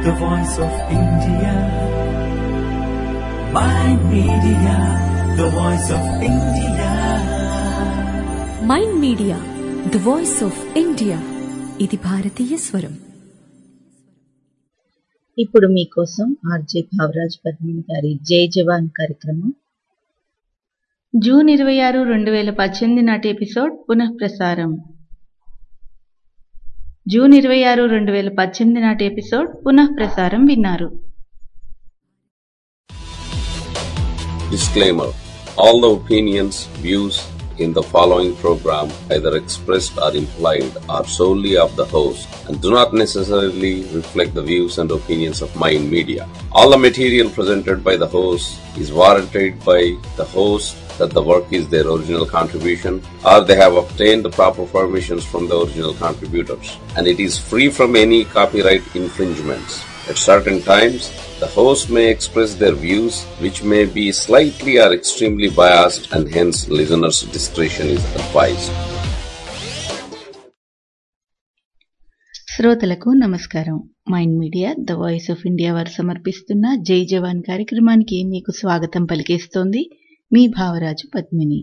the voice of India. My media, the voice of India. Mind media the voice of India ఇది భారతీయ స్వరం ఇప్పుడు మీకోసం RJ భావరాజ్ Padmini గారి జై జవాన్ కార్యక్రమం జూన్ ఇరవై ఆరు రెండు వేల పద్దెనిమిది నాటి ఎపిసోడ్ పునః ప్రసారం జూన్ ఇరవై ఆరు రెండు వేల పద్దెనిమిది నాటి ఎపిసోడ్ పునః ప్రసారం విన్నారు Disclaimer All the opinions, views in the following program, either expressed or implied, are solely of the host and do not necessarily reflect the views and opinions of Mind Media. All the material presented by the host is warranted by the host that the work is their original contribution or they have obtained the proper permissions from the original contributors and it is free from any copyright infringements. At certain times, the host may express their views which may be slightly or extremely biased and hence listeners' discretion is advised. శ్రోతలకు నమస్కారం mind media the voice of India వారు సమర్పిస్తున్న జై జవాన్ కార్యక్రమానికి మీకు స్వాగతం పలికేస్తోంది మీ భావరాజు పద్మిని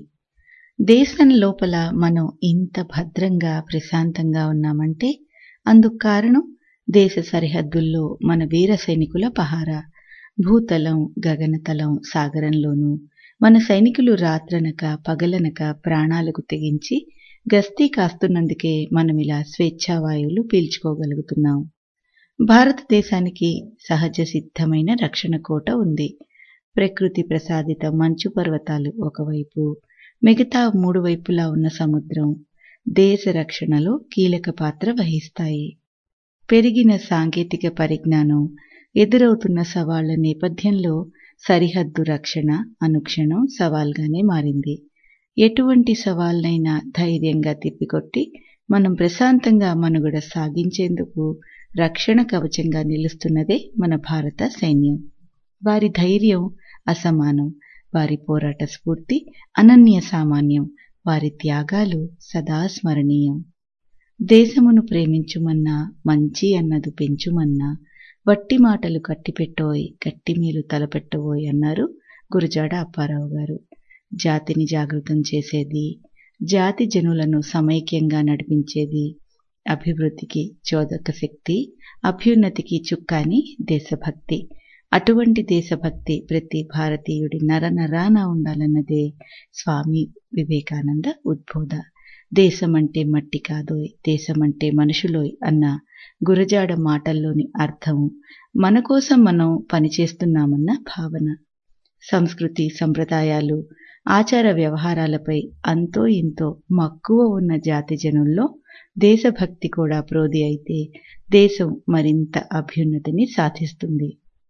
దేశం లోపల మనం ఇంత భద్రంగా ప్రశాంతంగా ఉన్నామంటే అందుకు కారణం దేశ సరిహద్దుల్లో మన వీర సైనికుల పహారా భూతలం గగనతలం సాగరంలోనూ మన సైనికులు రాత్రనక పగలనక ప్రాణాలకు తెగించి గస్తీ కాస్తున్నందుకే మనం ఇలా స్వేచ్ఛావాయువులు పీల్చుకోగలుగుతున్నాం భారతదేశానికి సహజ సిద్ధమైన రక్షణ కోట ఉంది ప్రకృతి ప్రసాదిత మంచు పర్వతాలు ఒకవైపు మిగతా మూడు వైపులా ఉన్న సముద్రం దేశ రక్షణలో కీలక పాత్ర వహిస్తాయి పెరిగిన సాంకేతిక పరిజ్ఞానం ఎదురవుతున్న సవాళ్ల నేపథ్యంలో సరిహద్దు రక్షణ అనుక్షణం సవాల్గానే మారింది ఎటువంటి సవాల్నైనా ధైర్యంగా తిప్పికొట్టి మనం ప్రశాంతంగా మనుగడ సాగించేందుకు రక్షణ కవచంగా నిలుస్తున్నదే మన భారత సైన్యం వారి ధైర్యం అసమానం వారి పోరాట స్ఫూర్తి అనన్య సామాన్యం వారి త్యాగాలు సదా స్మరణీయం దేశమును ప్రేమించుమన్నా మంచి అన్నదు పెంచుమన్నా వట్టి మాటలు కట్టిపెట్టోయ్ గట్టి మీరు తలపెట్టబోయ్ అన్నారు గురజాడ అప్పారావు గారు జాతిని జాగృతం చేసేది జాతి జనులను సమైక్యంగా నడిపించేది అభివృద్ధికి చోదక శక్తి అభ్యున్నతికి చుక్కాని దేశభక్తి అటువంటి దేశభక్తి ప్రతి భారతీయుడి నర నరాన ఉండాలన్నదే స్వామి వివేకానంద ఉద్బోధ దేశమంటే మట్టి కాదోయ్ దేశమంటే మనుషులోయ్ అన్న గురజాడ మాటల్లోని అర్థం మన కోసం మనం పనిచేస్తున్నామన్న భావన సంస్కృతి సంప్రదాయాలు ఆచార వ్యవహారాలపై అంతో ఇంతో మక్కువ ఉన్న జాతి జనుల్లో దేశభక్తి కూడా ప్రోది అయితే దేశం మరింత అభ్యున్నతిని సాధిస్తుంది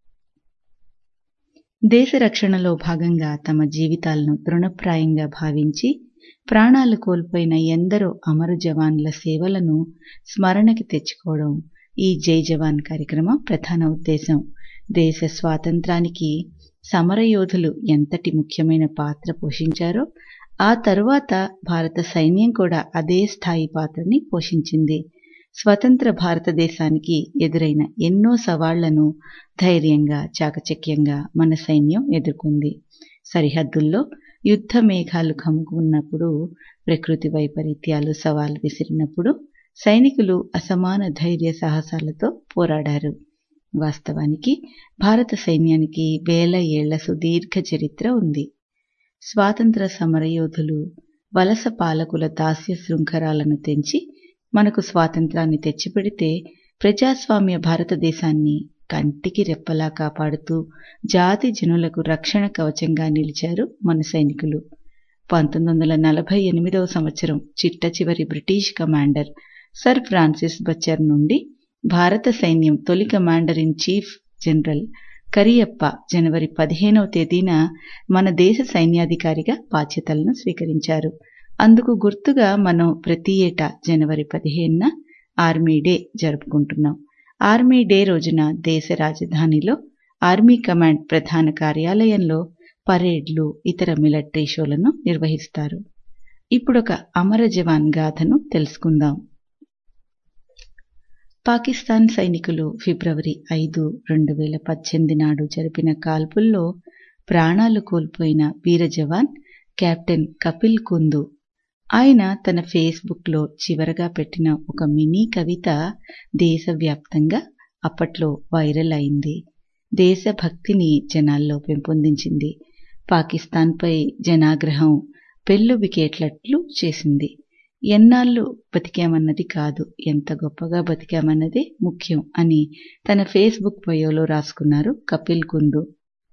దేశ రక్షణలో భాగంగా తమ జీవితాలను తృణప్రాయంగా భావించి ప్రాణాలు కోల్పోయిన ఎందరో అమర జవాన్ల సేవలను స్మరణకి తెచ్చుకోవడం ఈ జై జవాన్ కార్యక్రమం ప్రధాన ఉద్దేశం దేశ స్వాతంత్రానికి సమరయోధులు ఎంతటి ముఖ్యమైన పాత్ర పోషించారో ఆ తరువాత భారత సైన్యం కూడా అదే స్థాయి పాత్రని పోషించింది స్వతంత్ర భారతదేశానికి ఎదురైన ఎన్నో సవాళ్లను ధైర్యంగా చాకచక్యంగా మన సైన్యం ఎదుర్కొంది సరిహద్దుల్లో యుద్ధ మేఘాలు కమ్ముకున్నప్పుడు ప్రకృతి వైపరీత్యాలు సవాలు విసిరినప్పుడు సైనికులు అసమాన ధైర్య సాహసాలతో పోరాడారు వాస్తవానికి భారత సైన్యానికి వేల ఏళ్ల సుదీర్ఘ చరిత్ర ఉంది స్వాతంత్ర సమరయోధులు వలస పాలకుల దాస్య శృంఖరాలను తెంచి మనకు స్వాతంత్రాన్ని తెచ్చిపెడితే ప్రజాస్వామ్య భారతదేశాన్ని కంటికి రెప్పలా కాపాడుతూ జాతి జనులకు రక్షణ కవచంగా నిలిచారు మన సైనికులు పంతొమ్మిది వందల నలభై ఎనిమిదవ సంవత్సరం చిట్ట చివరి British commander sir Francis Bucher నుండి భారత సైన్యం తొలి commander in chief general Cariappa జనవరి పదిహేనవ తేదీన మన దేశ సైన్యాధికారిగా బాధ్యతలను స్వీకరించారు అందుకు గుర్తుగా మనం ప్రతి ఏటా జనవరి పదిహేనున ఆర్మీ డే జరుపుకుంటున్నాం ఆర్మీ డే రోజున దేశ రాజధానిలో ఆర్మీ కమాండ్ ప్రధాన కార్యాలయంలో పరేడ్లు ఇతర మిలిటరీ షోలను నిర్వహిస్తారు ఇప్పుడొక అమర జవాన్ గాథను తెలుసుకుందాం పాకిస్తాన్ సైనికులు ఫిబ్రవరి ఐదు రెండు వేల పద్దెనిమిది నాడు జరిపిన కాల్పుల్లో ప్రాణాలు కోల్పోయిన వీర జవాన్ కెప్టెన్ కపిల్ కుందు ఆయన తన ఫేస్బుక్లో చివరగా పెట్టిన ఒక మినీ కవిత దేశవ్యాప్తంగా అప్పట్లో వైరల్ అయింది దేశభక్తిని జనాల్లో పెంపొందించింది పాకిస్తాన్పై జనాగ్రహం పెళ్ళు వికేట్లట్లు చేసింది ఎన్నాళ్ళు బతికామన్నది కాదు ఎంత గొప్పగా బతికామన్నదే ముఖ్యం అని తన ఫేస్బుక్ బయోలో రాసుకున్నారు కపిల్ కుందు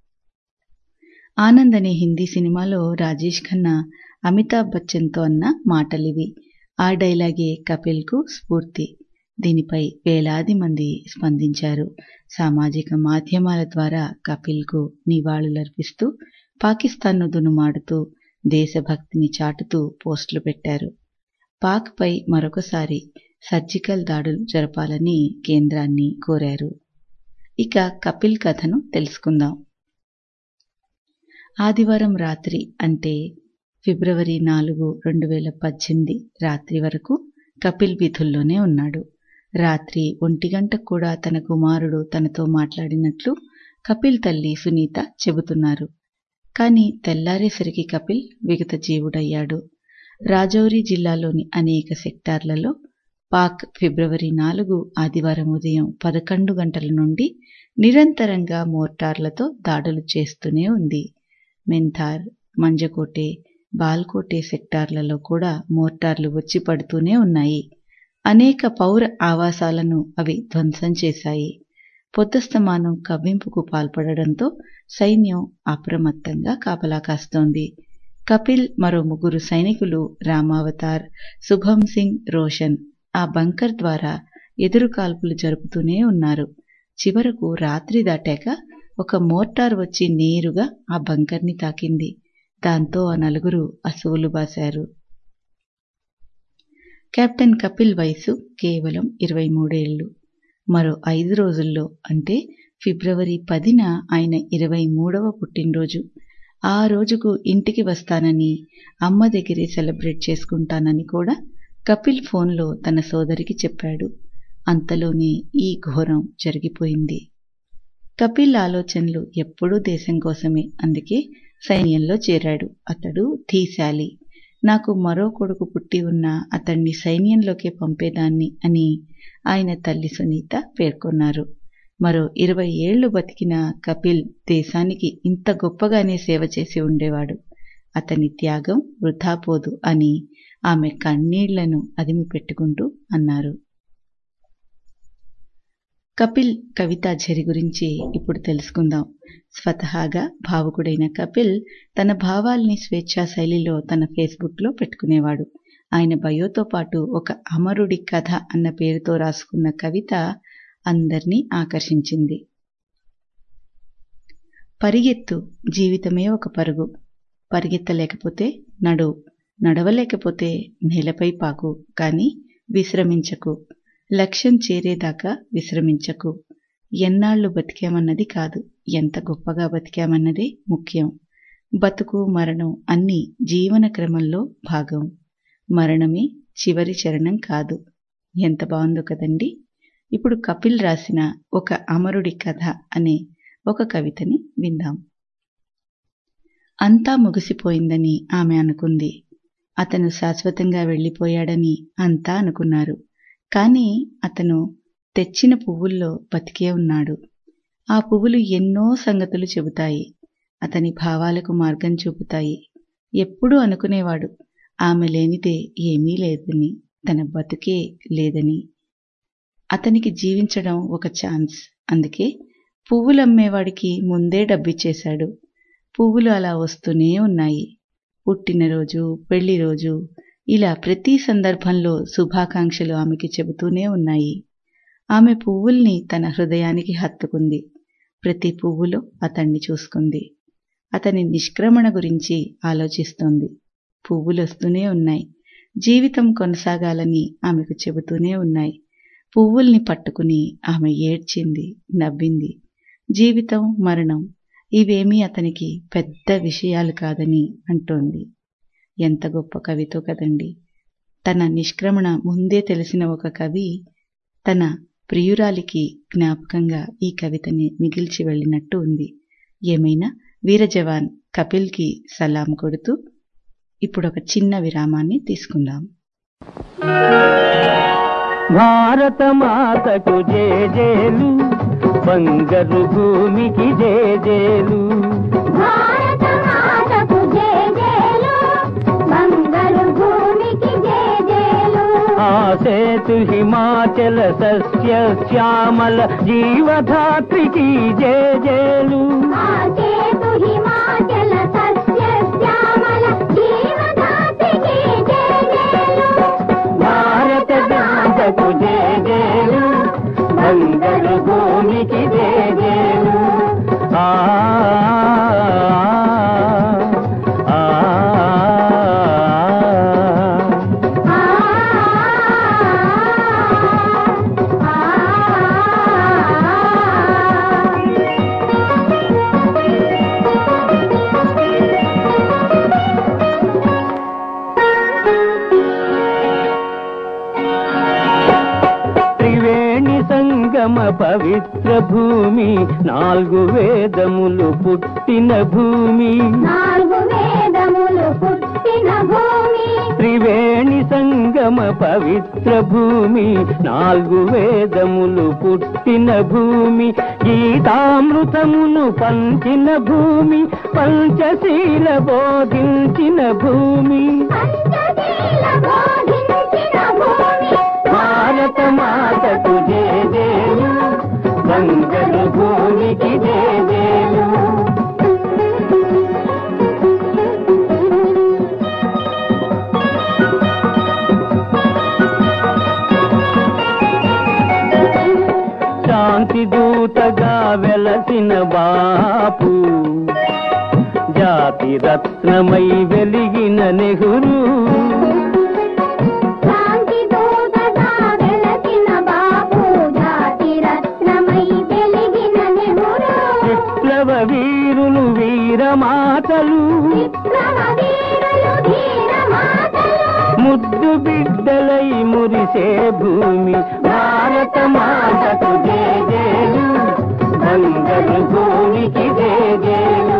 ఆనంద్ అనే హిందీ సినిమాలో రాజేష్ ఖన్నా అమితాబ్ బచ్చన్తో అన్న మాటలివి ఆ డైలాగే కపిల్కు స్ఫూర్తి దీనిపై వేలాది మంది స్పందించారు సామాజిక మాధ్యమాల ద్వారా కపిల్కు నివాళులర్పిస్తూ పాకిస్తాన్ను దునుమాడుతూ దేశభక్తిని చాటుతూ పోస్టులు పెట్టారు పాక్పై మరొకసారి సర్జికల్ దాడులు జరపాలని కేంద్రాన్ని కోరారు ఇక కపిల్ కథను తెలుసుకుందాం ఆదివారం రాత్రి అంటే ఫిబ్రవరి నాలుగు రెండు వేల పద్దెనిమిది రాత్రి వరకు కపిల్ విధుల్లోనే ఉన్నాడు రాత్రి ఒంటి గంటకు కూడా తన కుమారుడు తనతో మాట్లాడినట్లు కపిల్ తల్లి సునీత చెబుతున్నారు కానీ తెల్లారేసరికి కపిల్ విగత జీవుడయ్యాడు రాజౌరి జిల్లాలోని అనేక సెక్టార్లలో పాక్ ఫిబ్రవరి నాలుగు ఆదివారం ఉదయం పదకొండు గంటల నుండి నిరంతరంగా మోర్టార్లతో దాడులు చేస్తూనే ఉంది మెంథార్ మంజకోటే బాల్కోటే సెక్టార్లలో కూడా మోర్టార్లు వచ్చి పడుతూనే ఉన్నాయి అనేక పౌర ఆవాసాలను అవి ధ్వంసం చేశాయి పొద్దస్తమానం కవ్వింపుకు పాల్పడడంతో సైన్యం అప్రమత్తంగా కాపలా కాస్తోంది కపిల్ మరో ముగ్గురు సైనికులు రామావతార్ శుభం సింగ్ రోషన్ ఆ బంకర్ ద్వారా ఎదురు కాల్పులు జరుపుతూనే ఉన్నారు చివరకు రాత్రి దాటాక ఒక మోర్టార్ వచ్చి నేరుగా ఆ బంకర్ని తాకింది దాంతో ఆ నలుగురు అసువులు బాశారు కెప్టెన్ కపిల్ వయసు కేవలం ఇరవై మూడేళ్లు మరో ఐదు రోజుల్లో అంటే ఫిబ్రవరి పదిన ఆయన ఇరవై మూడవ పుట్టినరోజు ఆ రోజుకు ఇంటికి వస్తానని అమ్మ దగ్గరే సెలబ్రేట్ చేసుకుంటానని కూడా కపిల్ ఫోన్లో తన సోదరికి చెప్పాడు అంతలోనే ఈ ఘోరం జరిగిపోయింది కపిల్ ఆలోచనలు ఎప్పుడూ దేశం కోసమే అందుకే సైన్యంలో చేరాడు అతడు ధీశాలి నాకు మరో కొడుకు పుట్టి ఉన్నా అతన్ని సైన్యంలోకే పంపేదాన్ని అని ఆయన తల్లి సునీత పేర్కొన్నారు మరో ఇరవై ఏళ్లు బతికిన కపిల్ దేశానికి ఇంత గొప్పగానే సేవ చేసి ఉండేవాడు అతని త్యాగం వృధా పోదు అని ఆమె కన్నీళ్లను అదిమి పెట్టుకుంటూ అన్నారు కపిల్ కవితాఝరి గురించి ఇప్పుడు తెలుసుకుందాం స్వతహాగా భావుకుడైన కపిల్ తన భావాల్ని స్వేచ్ఛా శైలిలో తన ఫేస్బుక్లో పెట్టుకునేవాడు ఆయన బయోతో పాటు ఒక అమరుడి కథ అన్న పేరుతో రాసుకున్న కవిత అందర్నీ ఆకర్షించింది పరిగెత్తు జీవితమే ఒక పరుగు పరిగెత్తలేకపోతే నడు నడవలేకపోతే నేలపై పాకు కానీ విశ్రమించకు లక్ష్యం చేరేదాకా విశ్రమించకు ఎన్నాళ్లు బతికామన్నది కాదు ఎంత గొప్పగా బతికామన్నదే ముఖ్యం బతుకు మరణం అన్నీ జీవన క్రమంలో భాగం మరణమే చివరి చరణం కాదు ఎంత బాగుందో కదండి ఇప్పుడు కపిల్ రాసిన ఒక అమరుడి కథ అనే ఒక కవితని విందాం అంతా ముగిసిపోయిందని ఆమె అనుకుంది అతను శాశ్వతంగా వెళ్ళిపోయాడని అంతా అనుకున్నారు కానీ అతను తెచ్చిన పువ్వుల్లో బతికే ఉన్నాడు ఆ పువ్వులు ఎన్నో సంగతులు చెబుతాయి అతని భావాలకు మార్గం చూపుతాయి ఎప్పుడూ అనుకునేవాడు ఆమె లేనిదే ఏమీ లేదని తన బతుకే లేదని అతనికి జీవించడం ఒక ఛాన్స్ అందుకే పువ్వులు అమ్మేవాడికి ముందే డబ్బిచ్చేశాడు పువ్వులు అలా వస్తూనే ఉన్నాయి పుట్టినరోజు పెళ్లి రోజు ఇలా ప్రతి సందర్భంలో శుభాకాంక్షలు ఆమెకి చెబుతూనే ఉన్నాయి ఆమె పువ్వుల్ని తన హృదయానికి హత్తుకుంది ప్రతి పువ్వులో అతన్ని చూసుకుంది అతని నిష్క్రమణ గురించి ఆలోచిస్తోంది పువ్వులు వస్తూనే ఉన్నాయి జీవితం కొనసాగాలని ఆమెకు చెబుతూనే ఉన్నాయి పువ్వుల్ని పట్టుకుని ఆమె ఏడ్చింది నవ్వింది జీవితం మరణం ఇవేమీ అతనికి పెద్ద విషయాలు కాదని అంటోంది ఎంత గొప్ప కవితో కదండి తన నిష్క్రమణ ముందే తెలిసిన ఒక కవి తన ప్రియురాలికి జ్ఞాపకంగా ఈ కవితని మిగిల్చి వెళ్ళినట్టు ఉంది ఏమైనా వీర జవాన్ కపిల్కి సలాం కొడుతూ ఇప్పుడు ఒక చిన్న విరామాన్ని తీసుకుందాం భారత మాతకు జేజేలు బంగారు భూమికి జేజేలు భారత మాతకు జేజేలు బంగారు భూమికి జేజేలు ఆ సేతు హిమాచల సస్య శ్యామల జీవధాత్రికి జేజేలు ఆ చేతు హిమాచల సస్య శ్యామల జీవదాతికి జేజేలు భారత మాతకు జేజేలు బంగారు భూమికి జేజేలు ఆ ఆ, ఆ ఆ త్రివేణి సంగమ పవిత్ర భూమి నాలుగు వేదములు పుట్టిన భూమి నాలుగు వేదములు పుట్టిన భూమి త్రివేణి సంగమ పవిత్ర భూమి నాలుగు వేదములు పుట్టిన భూమి గీతామృతమును పంచిన భూమి పంచశీల బోధించిన భూమి పంచశీల బోధించిన భూమి భారత మాతకు జేజేలు బంగారు భూమికి జేజేలు శాంతి దూతగా వెలసిన బాపు జాతి రత్నమై వెలిగిన నెహ్రూ శాంతి దూతగా వెలసిన బాపు జాతి రత్నమై వెలిగిన నెహ్రూ విప్లవ వీరులు వీరమాతలు విప్లవ వీరులు ధీర మాతలు ముద్దు బిడ్డలై మురిసే భూమి భారత మాతకు జేజేలు బంగారు భూమికి జేజేలు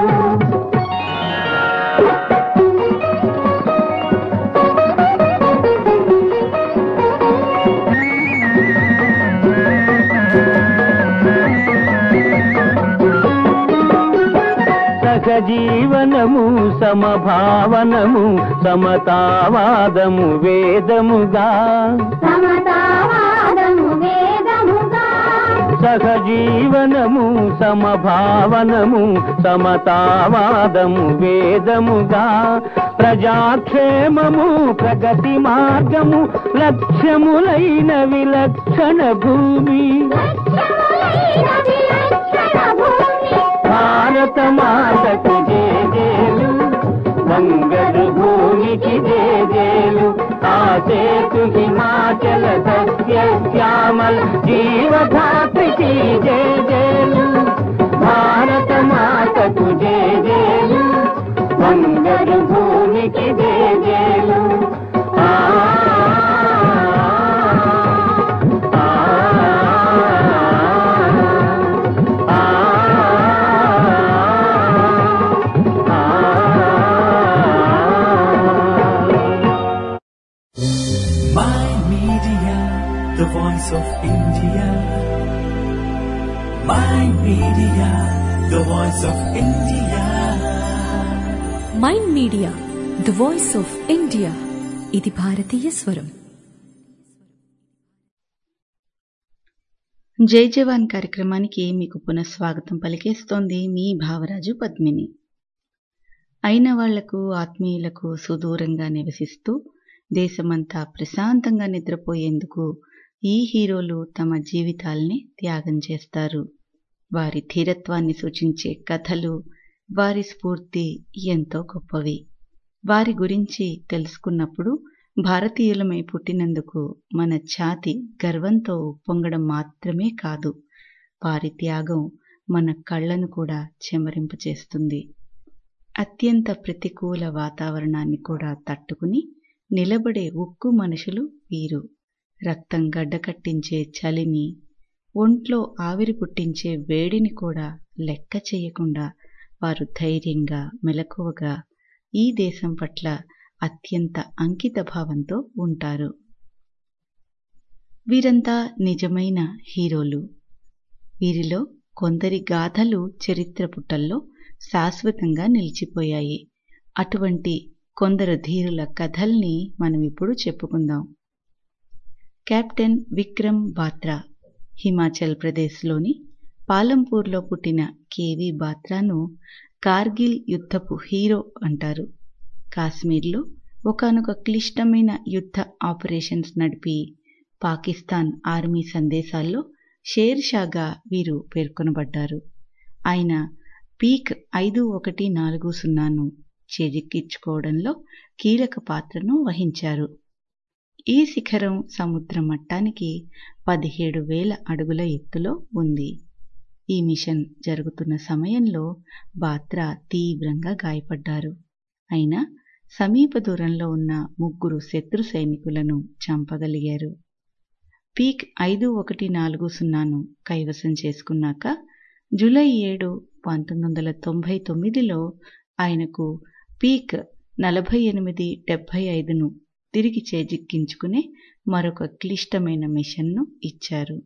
సహజీవనము సమభావనము సమతావాదము వేదముగా సమతావాదము వేదముగా సహజీవనము సమభావనము సమతావాదము వేదముగా ప్రజాక్షేమము ప్రగతి మార్గము లక్ష్యములైన విలక్షణ భూమి లక్ష్యములైన విలక్షణ భూమి భారత మాతకు జేజేలు బంగారు భూమికి జేజేలు ఆ సేతు హిమాచల సస్య శ్యామల జీవధాత్రికి జేజేలు భారత మాతకు జేజేలు బంగారు భూమికి జేజేలు ఆ ఆ, ఆ, ఆ. My Media, the voice of India. My Media, the voice of India. Mind media the voice of India ఇది భారతీయ స్వరం జై జవాన్ కార్యక్రమానికి మీకు పునఃస్వాగతం పలికేస్తోంది మీ భావరాజు పద్మిని అయిన వాళ్లకు ఆత్మీయులకు సుదూరంగా నివసిస్తూ దేశమంతా ప్రశాంతంగా నిద్రపోయేందుకు ఈ హీరోలు తమ జీవితాల్ని త్యాగం చేస్తారు వారి ధీరత్వాన్ని సూచించే కథలు వారి స్ఫూర్తి ఎంతో గొప్పవి వారి గురించి తెలుసుకున్నప్పుడు భారతీయులమై పుట్టినందుకు మన ఛాతి గర్వంతో ఉప్పొంగడం మాత్రమే కాదు వారి త్యాగం మన కళ్ళను కూడా చెమరింపచేస్తుంది అత్యంత ప్రతికూల వాతావరణాన్ని కూడా తట్టుకుని నిలబడే ఉక్కు మనుషులు వీరు రక్తం గడ్డకట్టించే చలిని ఒంట్లో ఆవిరి పుట్టించే వేడిని కూడా లెక్క చేయకుండా వారు ధైర్యంగా మెలకువగా ఈ దేశం పట్ల అత్యంత అంకిత భావంతో ఉంటారు వీరంతా నిజమైన హీరోలు వీరిలో కొందరి గాథలు చరిత్ర పుటల్లో శాశ్వతంగా నిలిచిపోయాయి అటువంటి కొందరు ధీరుల కథల్ని మనం ఇప్పుడు చెప్పుకుందాం కెప్టెన్ విక్రమ్ బాత్రా హిమాచల్ ప్రదేశ్లోని పాలంపూర్లో పుట్టిన కేవీ బాత్రాను కార్గిల్ యుద్ధపు హీరో అంటారు కాశ్మీర్లో ఒకనొక క్లిష్టమైన యుద్ధ ఆపరేషన్స్ నడిపి పాకిస్తాన్ ఆర్మీ సందేశాల్లో షేర్ షాగా వీరు పేర్కొనబడ్డారు ఆయన పీక్ ఐదు ఒకటి నాలుగు సున్నాను చేజిక్కించుకోవడంలో కీలక పాత్రను వహించారు ఈ శిఖరం సముద్ర మట్టానికి పదిహేడు వేల అడుగుల ఎత్తులో ఉంది ఈ మిషన్ జరుగుతున్న సమయంలో బాత్రా తీవ్రంగా గాయపడ్డారు అయినా సమీప దూరంలో ఉన్న ముగ్గురు శత్రు సైనికులను చంపగలిగారు పీక్ ఐదు ఒకటి నాలుగు సున్నాను కైవసం చేసుకున్నాక జూలై ఏడు పంతొమ్మిది వందల తొంభై తొమ్మిదిలో ఆయనకు పీక్ నలభై ఎనిమిది డెబ్భై ఐదును తిరిగి చేజిక్కించుకునే మరొక క్లిష్టమైన మిషన్ను ఇచ్చారు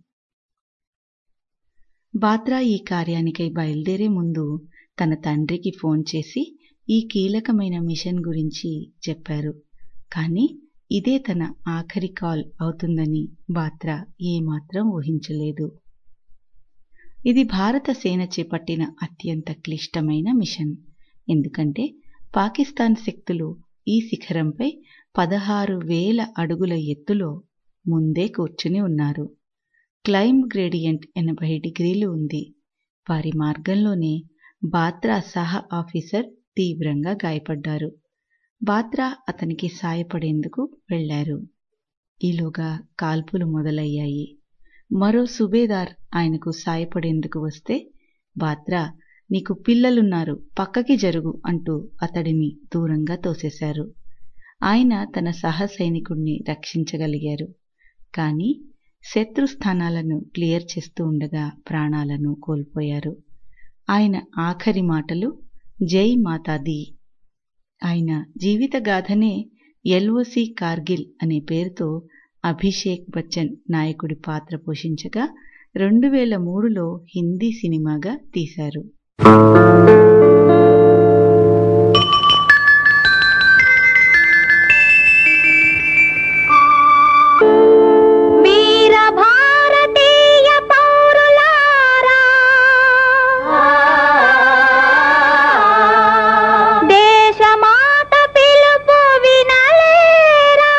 బాత్రా ఈ కార్యానికై బయలుదేరే ముందు తన తండ్రికి ఫోన్ చేసి ఈ కీలకమైన మిషన్ గురించి చెప్పారు కానీ ఇదే తన ఆఖరి కాల్ అవుతుందని బాత్రా ఏమాత్రం ఊహించలేదు ఇది భారత సేన చేపట్టిన అత్యంత క్లిష్టమైన మిషన్ ఎందుకంటే పాకిస్తాన్ శక్తులు ఈ శిఖరంపై పదహారు వేల అడుగుల ఎత్తులో ముందే కూర్చుని ఉన్నారు క్లైంబ్ గ్రేడియంట్ ఎనభై డిగ్రీలు ఉంది వారి మార్గంలోనే బాత్రా సహ ఆఫీసర్ తీవ్రంగా గాయపడ్డారు బాత్రా అతనికి సాయపడేందుకు వెళ్లారు ఈలోగా కాల్పులు మొదలయ్యాయి మరో సుబేదార్ ఆయనకు సాయపడేందుకు వస్తే బాత్రా నీకు పిల్లలున్నారు పక్కకి జరుగు అంటూ అతడిని దూరంగా తోసేశారు ఆయన తన సహ సైనికుణ్ణి రక్షించగలిగారు కానీ శత్రు స్థానాలను క్లియర్ చేస్తూ ఉండగా ప్రాణాలను కోల్పోయారు ఆయన ఆఖరి మాటలు జై మాతాది ఆయన జీవిత గాథనే ఎల్ఓసి కార్గిల్ అనే పేరుతో అభిషేక్ బచ్చన్ నాయకుడి పాత్ర పోషించగా రెండు వేల మూడులో హిందీ సినిమాగా తీశారు వీర భారతీయ పౌరులారా దేశమాత పిలుపు వినలేరా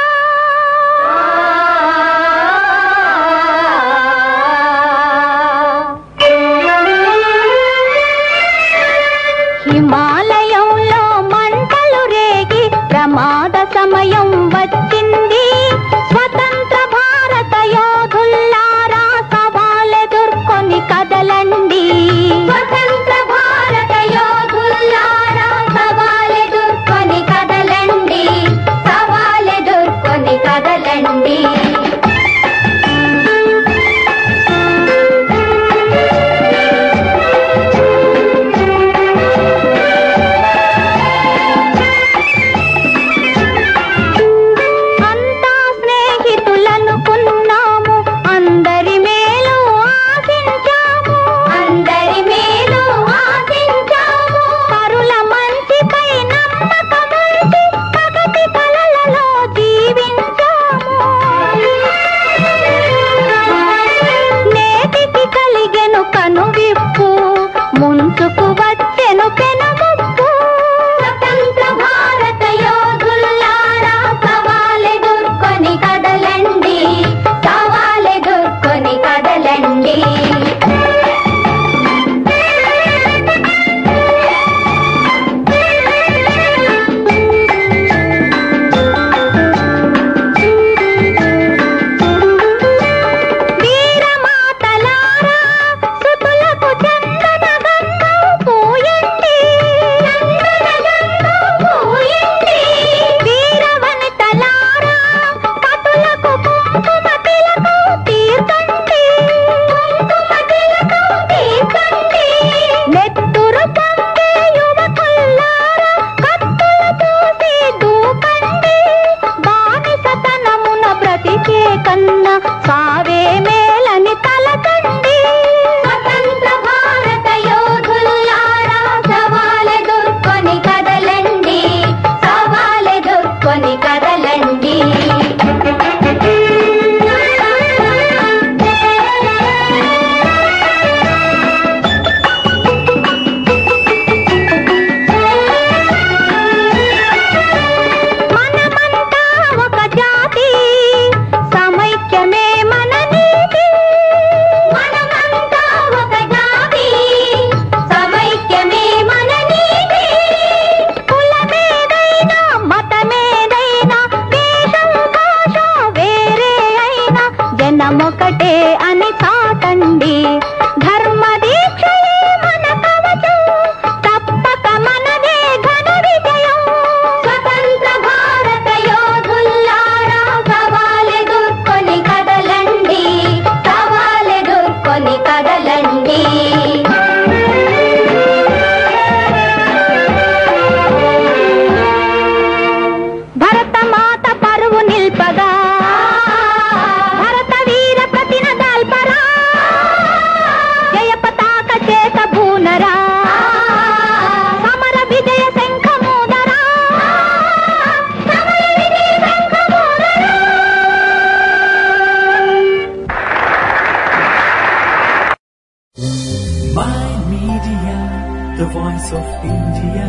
the voice of India.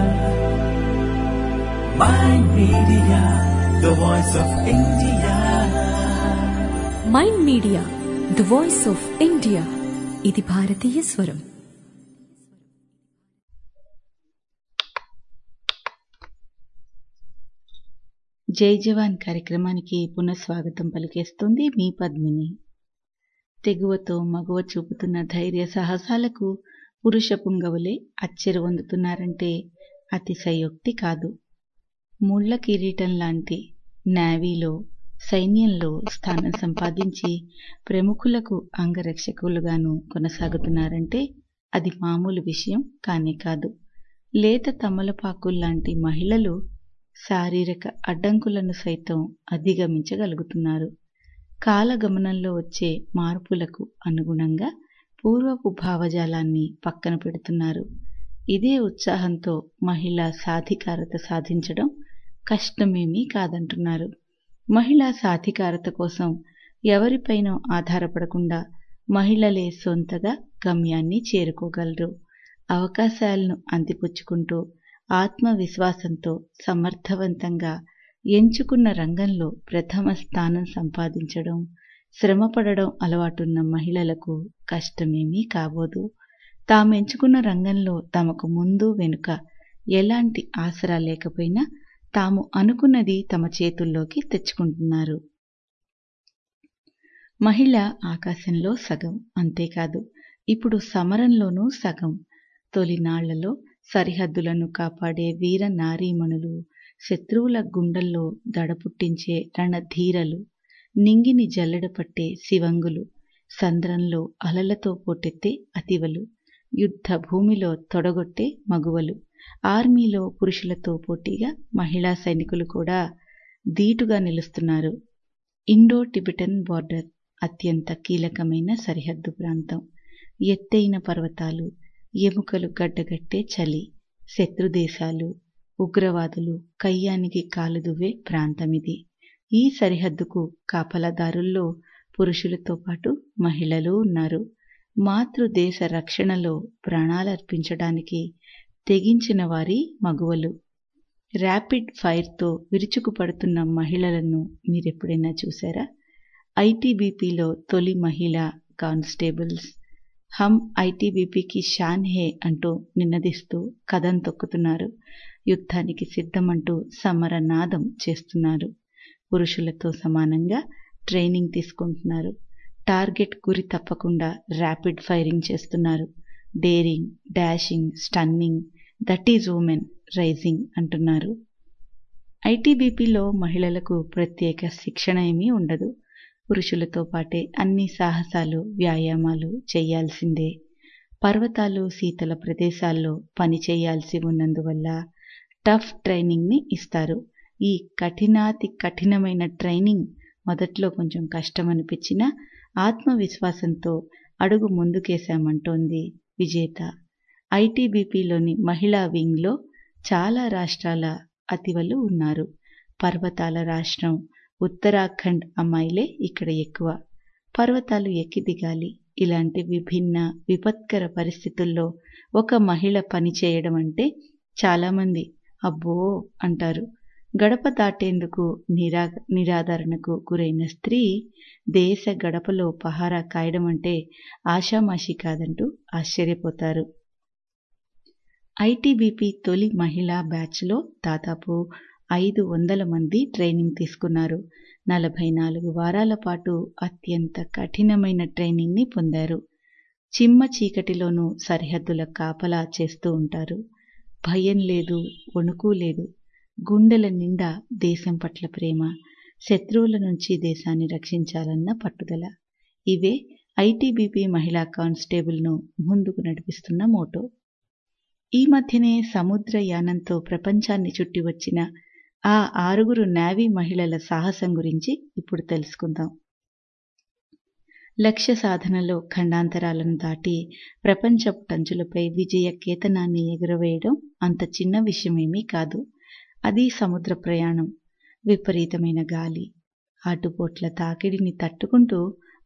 Mind Media, the voice of India. Mind media the voice of India ఇది భారతీయ స్వరం జై జవాన్ కార్యక్రమానికి పునఃస్వాగతం పలికేస్తుంది మీ పద్మిని తెగువతో మగువ చూపుతున్న ధైర్య సాహసాలకు పురుష పుంగవులే అచ్చెరు పొందుతున్నారంటే అతిశయోక్తి కాదు ముళ్ళ కిరీటం లాంటి నేవీలో సైన్యంలో స్థానం సంపాదించి ప్రముఖులకు అంగరక్షకులుగాను కొనసాగుతున్నారంటే అది మామూలు విషయం కానే కాదు లేత తమలపాకుల్లాంటి మహిళలు శారీరక అడ్డంకులను సైతం అధిగమించగలుగుతున్నారు కాలగమనంలో వచ్చే మార్పులకు అనుగుణంగా పూర్వపు భావజాలాన్ని పక్కన పెడుతున్నారు ఇదే ఉత్సాహంతో మహిళా సాధికారత సాధించడం కష్టమేమీ కాదంటున్నారు మహిళా సాధికారత కోసం ఎవరిపైన ఆధారపడకుండా మహిళలే సొంతగా గమ్యాన్ని చేరుకోగలరు అవకాశాలను అందిపుచ్చుకుంటూ ఆత్మవిశ్వాసంతో సమర్థవంతంగా ఎంచుకున్న రంగంలో ప్రథమ స్థానం సంపాదించడం శ్రమపడడం అలవాటున్న మహిళలకు కష్టమేమీ కాబోదు తామెంచుకున్న రంగంలో తమకు ముందు వెనుక ఎలాంటి ఆసరా లేకపోయినా తాము అనుకున్నది తమ చేతుల్లోకి తెచ్చుకుంటున్నారు మహిళ ఆకాశంలో సగం అంతేకాదు ఇప్పుడు సమరంలోనూ సగం తొలినాళ్లలో సరిహద్దులను కాపాడే వీర నారీమణులు శత్రువుల గుండెల్లో దడపుట్టించే రణధీరలు నింగిని జల్లెడ పట్టే శివంగులు సంద్రంలో అలలతో పోటెత్తే అతివలు యుద్ధ భూమిలో తొడగొట్టే మగువలు ఆర్మీలో పురుషులతో పోటీగా మహిళా సైనికులు కూడా ధీటుగా నిలుస్తున్నారు ఇండో టిబెటన్ బార్డర్ అత్యంత కీలకమైన సరిహద్దు ప్రాంతం ఎత్తైన పర్వతాలు ఎముకలు గడ్డగట్టే చలి శత్రుదేశాలు ఉగ్రవాదులు కయ్యానికి కాలుదువ్వే ప్రాంతమిది ఈ సరిహద్దుకు కాపలాదారుల్లో పురుషులతో పాటు మహిళలు ఉన్నారు మాతృదేశ రక్షణలో ప్రాణాలర్పించడానికి తెగించిన వారి మగువలు ర్యాపిడ్ ఫైర్తో విరుచుకుపడుతున్న మహిళలను మీరెప్పుడైనా చూసారా ఐటీబీపీలో తొలి మహిళ కానిస్టేబుల్స్ హమ్ ఐటీబీపీకి షాన్ హే అంటూ నిన్నదిస్తూ కథం తొక్కుతున్నారు యుద్ధానికి సిద్ధమంటూ సమరనాదం చేస్తున్నారు పురుషులతో సమానంగా ట్రైనింగ్ తీసుకుంటున్నారు టార్గెట్ గురి తప్పకుండా ర్యాపిడ్ ఫైరింగ్ చేస్తున్నారు daring dashing stunning that is women rising అంటున్నారు ఐటీబీపీలో మహిళలకు ప్రత్యేక శిక్షణ ఏమీ ఉండదు పురుషులతో పాటే అన్ని సాహసాలు వ్యాయామాలు చేయాల్సిందే పర్వతాలు శీతల ప్రదేశాల్లో పని చేయాల్సి ఉన్నందువల్ల టఫ్ ట్రైనింగ్ని ఇస్తారు ఈ కఠినాతి కఠినమైన ట్రైనింగ్ మొదట్లో కొంచెం కష్టం అనిపించినా ఆత్మవిశ్వాసంతో అడుగు ముందుకేశామంటోంది విజేత ఐటీబీపీలోని మహిళా వింగ్లో చాలా రాష్ట్రాల అతివలు ఉన్నారు పర్వతాల రాష్ట్రం ఉత్తరాఖండ్ అమ్మాయిలే ఇక్కడ ఎక్కువ పర్వతాలు ఎక్కి దిగాలి ఇలాంటి విభిన్న విపత్కర పరిస్థితుల్లో ఒక మహిళ పని చేయడం అంటే చాలామంది అబ్బో అంటారు గడప దాటేందుకు నిరా నిరాదరణకు గురైన స్త్రీ దేశ గడపలో పహారా కాయడం అంటే ఆషామాషి కాదంటూ ఆశ్చర్యపోతారు ఐటీబీపీ తొలి మహిళా బ్యాచ్లో దాదాపు ఐదు వందల మంది ట్రైనింగ్ తీసుకున్నారు నలభై నాలుగు వారాల పాటు అత్యంత కఠినమైన ట్రైనింగ్ని పొందారు చిమ్మ చీకటిలోనూ సరిహద్దుల కాపలా చేస్తూ ఉంటారు భయం లేదు వణుకు లేదు గుండెల నిండా దేశం పట్ల ప్రేమ శత్రువుల నుంచి దేశాన్ని రక్షించాలన్న పట్టుదల ఇవే ఐటీబీపీ మహిళా కానిస్టేబుల్ను ముందుకు నడిపిస్తున్న మోటో ఈ మధ్యనే సముద్ర యానంతో ప్రపంచాన్ని చుట్టి వచ్చిన ఆ ఆరుగురు నేవీ మహిళల సాహసం గురించి ఇప్పుడు తెలుసుకుందాం లక్ష్య సాధనలో ఖండాంతరాలను దాటి ప్రపంచపు టంచులపై విజయ కేతనాన్ని ఎగురవేయడం అంత చిన్న విషయమేమీ కాదు అది సముద్ర ప్రయాణం విపరీతమైన గాలి ఆటుపోట్ల తాకిడిని తట్టుకుంటూ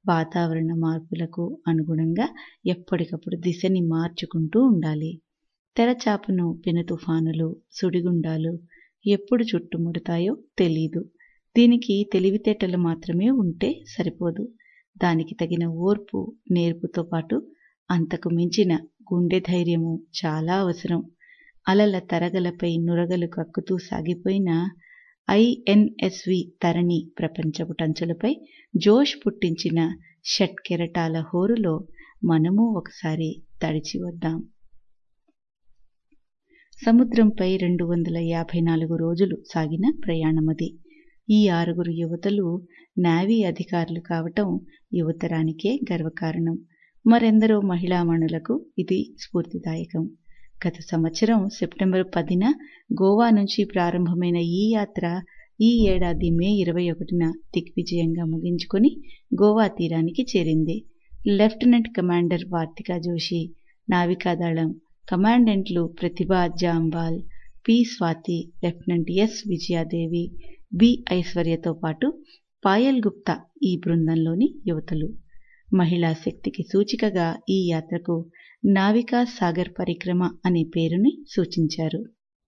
వాతావరణ మార్పులకు అనుగుణంగా ఎప్పటికప్పుడు దిశని మార్చుకుంటూ ఉండాలి తెరచాపను పెను తుఫానులు సుడిగుండాలు ఎప్పుడు చుట్టుముడతాయో తెలీదు దీనికి తెలివితేటలు మాత్రమే ఉంటే సరిపోదు దానికి తగిన ఓర్పు నేర్పుతో పాటు అంతకు మించిన గుండె ధైర్యము చాలా అవసరం అలల తరగలపై నురగలు కక్కుతూ సాగిపోయిన ఐఎన్ఎస్వి తరణి ప్రపంచపు టంచులపై జోష్ పుట్టించిన షట్ కెరటాల హోరులో మనము ఒకసారి తడిచి వద్దాం సముద్రంపై రెండు వందల యాభై నాలుగు రోజులు సాగిన ప్రయాణమది ఈ ఆరుగురు యువతలు నావీ అధికారులు కావటం యువతరానికే గర్వకారణం మరెందరో మహిళామణులకు ఇది స్ఫూర్తిదాయకం గత సంవత్సరం సెప్టెంబర్ పదిన గోవా నుంచి ప్రారంభమైన ఈ యాత్ర ఈ ఏడాది మే ఇరవై ఒకటిన దిగ్విజయంగా ముగించుకొని గోవా తీరానికి చేరింది లెఫ్టినెంట్ కమాండర్ వార్తికా జోషి నావికాదళం కమాండెంట్లు Pratibha Jamwal P Swathi lieutenant S Vijayadevi B ఐశ్వర్యతో పాటు పాయల్ గుప్తా ఈ బృందంలోని యువతలు మహిళా శక్తికి సూచికగా ఈ యాత్రకు నావికా సాగర్ పరిక్రమ అనే పేరుని సూచించారు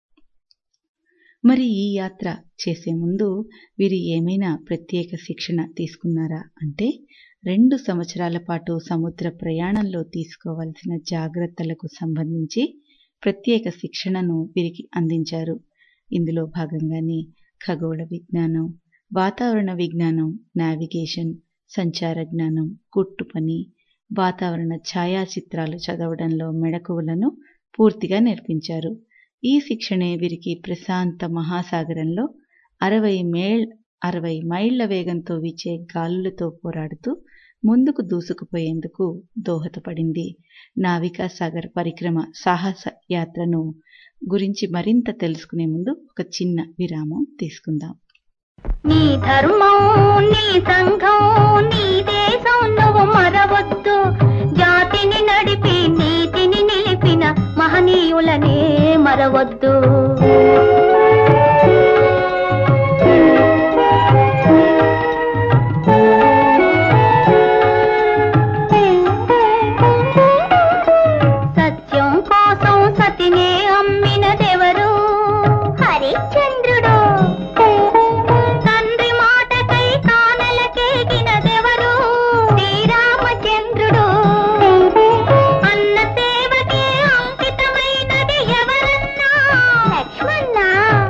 మరి ఈ యాత్ర చేసే ముందు వీరు ఏమైనా ప్రత్యేక శిక్షణ తీసుకున్నారా అంటే రెండు సంవత్సరాల పాటు సముద్ర ప్రయాణంలో తీసుకోవాల్సిన జాగ్రత్తలకు సంబంధించి ప్రత్యేక శిక్షణను వీరికి అందించారు ఇందులో భాగంగానే ఖగోళ విజ్ఞానం వాతావరణ విజ్ఞానం నావిగేషన్ సంచార జ్ఞానం కుట్టు పని వాతావరణ ఛాయాచిత్రాలు చదవడంలో మెడకువలను పూర్తిగా నేర్పించారు ఈ శిక్షణే వీరికి ప్రశాంత మహాసాగరంలో అరవై మేళ్ అరవై మైళ్ల వేగంతో వీచే గాలులతో పోరాడుతూ ముందుకు దూసుకుపోయేందుకు దోహదపడింది నావికా సాగర్ పరిక్రమ సాహస యాత్రను గురించి మరింత తెలుసుకునే ముందు ఒక చిన్న విరామం తీసుకుందాం నీ ధర్మం నీ సంఘం నీ దేశం నువ్వు మరవద్దు జాతిని నడిపి నీతిని నిలిపిన మహనీయులనే మరవద్దు సత్యం కోసం సతినే అమ్మినదెవరు హరిశ్చంద్రుడు తండ్రి మాటకై కానలకేగినదెవరు శ్రీరామచంద్రుడు అన్న సేవకే అంకితమైనది ఎవరన్నా లక్ష్మణ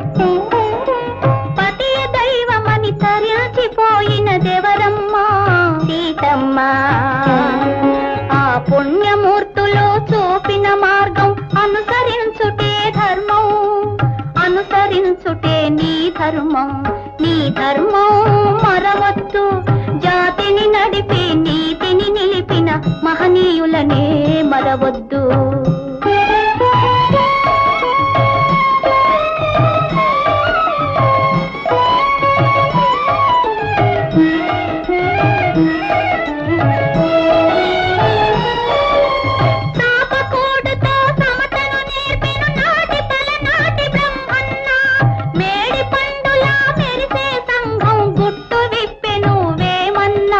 పతియ దైవమని తరించిపోయినదెవరమ్మా సీతమ్మ ఆ పుణ్యమూర్తులు చూపిన మార్గం అనుసరించుటే ధర్మం అనుసరించుటే నీ ధర్మం నీ ధర్మం మరవద్దు జాతిని నడిపి నీతిని నిలిపిన మహనీయులనే మరవద్దు తాపకూడుతో సమతను నేర్పిన నాటి పలనాటి బ్రహ్మన్న మేడి పండులా మెరిసే సంఘం గుట్టు విప్పెను వేమన్నా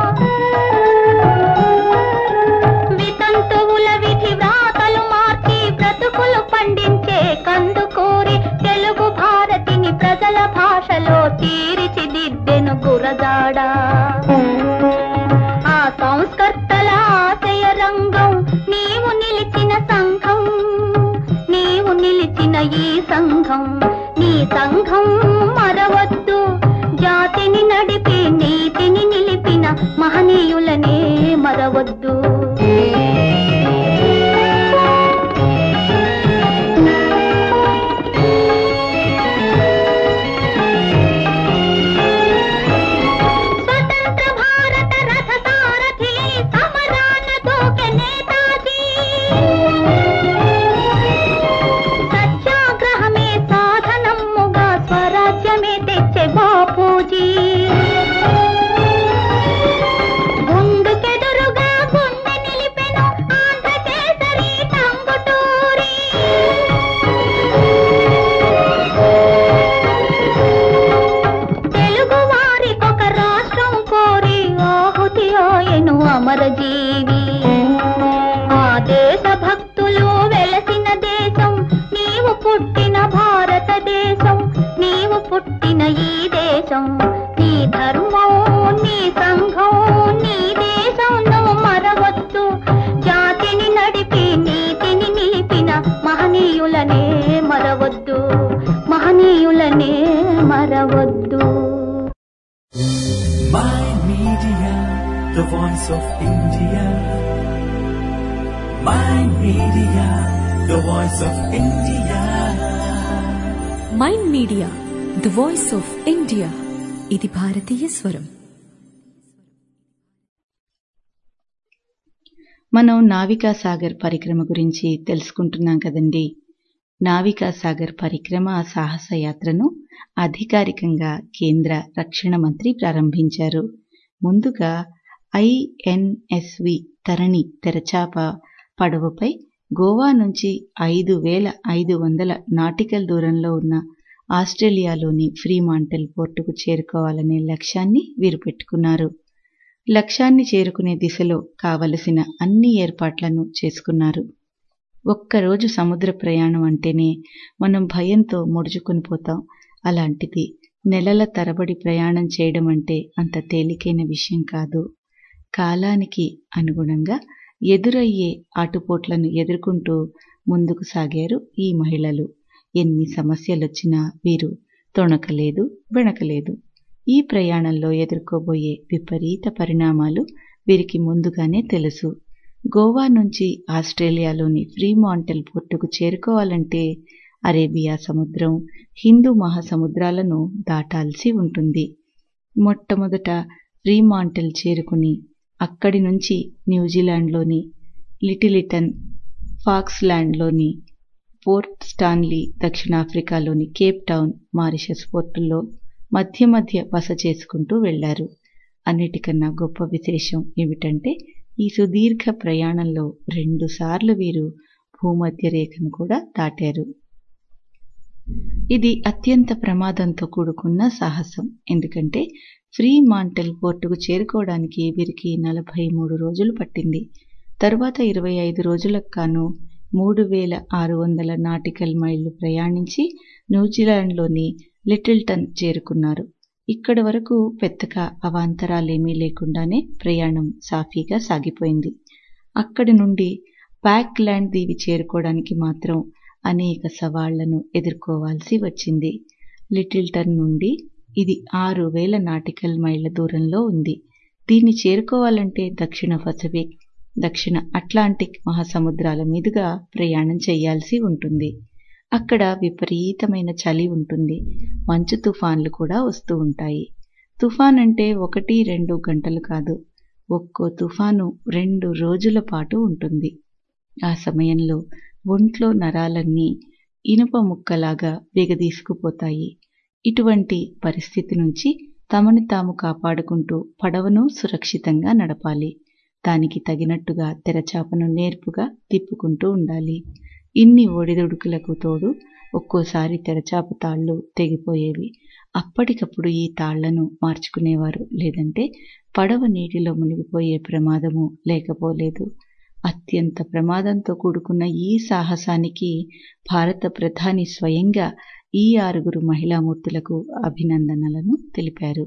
వితంతువుల విధి వ్రాతలు మార్చి బ్రతుకులు పండించే కందుకూరి తెలుగు భారతిని ప్రజల భాషలో తీర్చిదిద్దెను గురజాడా ఆ సంస్కర్తల ఆశయ రంగం నీవు నిలిచిన సంఘం నీవు నిలిచిన ఈ సంఘం నీ సంఘం మరవద్దు జాతిని నడిపి నీతిని నిలిపిన మహనీయులనే మరవద్దు స్వతంత్ర భారత రథ సారథి అయి సమరాన దూకె నేతాజీ సత్యాగ్రహమే సాధనమ్ముగా స్వరాజ్యమే తెచ్చే బాపూజీ గుండుకెదురుగా గుండె నిలిపెను voice of India. Mind media the voice of India ఇది భారతీయ స్వరం మనం నావికా సాగర్ పరిక్రమ గురించి తెలుసుకుంటున్నాం కదండి నావికా సాగర్ పరిక్రమ సాహస యాత్రను అధికారికంగా కేంద్ర రక్షణ మంత్రి ప్రారంభించారు ముందుగా ఐఎన్ఎస్వి తరణి తెరచాప పడవపై గోవా నుంచి ఐదు వేల ఐదు వందల నాటికల్ దూరంలో ఉన్న ఆస్ట్రేలియాలోని ఫ్రీమాంటెల్ పోర్టుకు చేరుకోవాలనే లక్ష్యాన్ని వీరు పెట్టుకున్నారు లక్ష్యాన్ని చేరుకునే దిశలో కావలసిన అన్ని ఏర్పాట్లను చేసుకున్నారు ఒక్కరోజు సముద్ర ప్రయాణం అంటేనే మనం భయంతో ముడుచుకుని పోతాం అలాంటిది నెలల తరబడి ప్రయాణం చేయడం అంటే అంత తేలికైన విషయం కాదు కాలానికి అనుగుణంగా ఎదురయ్యే ఆటుపోట్లను ఎదుర్కొంటూ ముందుకు సాగారు ఈ మహిళలు ఎన్ని సమస్యలొచ్చినా వీరు తొణకలేదు బెణకలేదు ఈ ప్రయాణంలో ఎదుర్కోబోయే విపరీత పరిణామాలు వీరికి ముందుగానే తెలుసు గోవా నుంచి ఆస్ట్రేలియాలోని ఫ్రీమాంటెల్ పోర్టుకు చేరుకోవాలంటే అరేబియా సముద్రం హిందూ మహాసముద్రాలను దాటాల్సి ఉంటుంది మొట్టమొదట ఫ్రీమాంటెల్ చేరుకుని అక్కడి నుంచి న్యూజిలాండ్లోని లిటిలిటన్ ఫాక్స్లాండ్లోని పోర్ట్ స్టాన్లీ దక్షిణాఫ్రికాలోని కేప్ టౌన్ మారిషస్ పోర్టుల్లో మధ్య మధ్య బస చేసుకుంటూ వెళ్లారు అన్నిటికన్నా గొప్ప విశేషం ఏమిటంటే ఈ సుదీర్ఘ ప్రయాణంలో రెండుసార్లు వీరు భూమధ్య రేఖను కూడా దాటారు ఇది అత్యంత ప్రమాదంతో కూడుకున్న సాహసం ఎందుకంటే ఫ్రీ మాంటెల్ పోర్టుకు చేరుకోవడానికి వీరికి నలభై మూడు రోజులు పట్టింది తరువాత ఇరవై ఐదు రోజులకు కాను మూడు వేల ఆరు వందల నాటికల్ మైళ్ళు ప్రయాణించి న్యూజిలాండ్లోని లిటిల్టన్ చేరుకున్నారు ఇక్కడి వరకు పెద్దగా అవాంతరాలేమీ లేకుండానే ప్రయాణం సాఫీగా సాగిపోయింది అక్కడి నుండి ప్యాక్ ల్యాండ్ దీవి చేరుకోవడానికి మాత్రం అనేక సవాళ్లను ఎదుర్కోవాల్సి వచ్చింది లిటిల్టన్ నుండి ఇది ఆరు వేల నాటికల్ మైళ్ళ దూరంలో ఉంది దీన్ని చేరుకోవాలంటే దక్షిణ పసిఫిక్ దక్షిణ అట్లాంటిక్ మహాసముద్రాల మీదుగా ప్రయాణం చేయాల్సి ఉంటుంది అక్కడ విపరీతమైన చలి ఉంటుంది మంచు తుఫాన్లు కూడా వస్తూ ఉంటాయి తుఫాన్ అంటే ఒకటి రెండు గంటలు కాదు ఒక్కో తుఫాను రెండు రోజుల పాటు ఉంటుంది ఆ సమయంలో ఒంట్లో నరాలన్నీ ఇనుప ముక్కలాగా బిగదీసుకుపోతాయి ఇటువంటి పరిస్థితి నుంచి తమని తాము కాపాడుకుంటూ పడవను సురక్షితంగా నడపాలి దానికి తగినట్టుగా తెరచాపను నేర్పుగా తిప్పుకుంటూ ఉండాలి ఇన్ని ఒడిదుడుకులకు తోడు ఒక్కోసారి తెరచాప తాళ్లు తెగిపోయేవి అప్పటికప్పుడు ఈ తాళ్లను మార్చుకునేవారు లేదంటే పడవ నీటిలో మునిగిపోయే ప్రమాదము లేకపోలేదు అత్యంత ప్రమాదంతో కూడుకున్న ఈ సాహసానికి భారత ప్రధాని స్వయంగా ఈ ఆరుగురు మహిళామూర్తులకు అభినందనలను తెలిపారు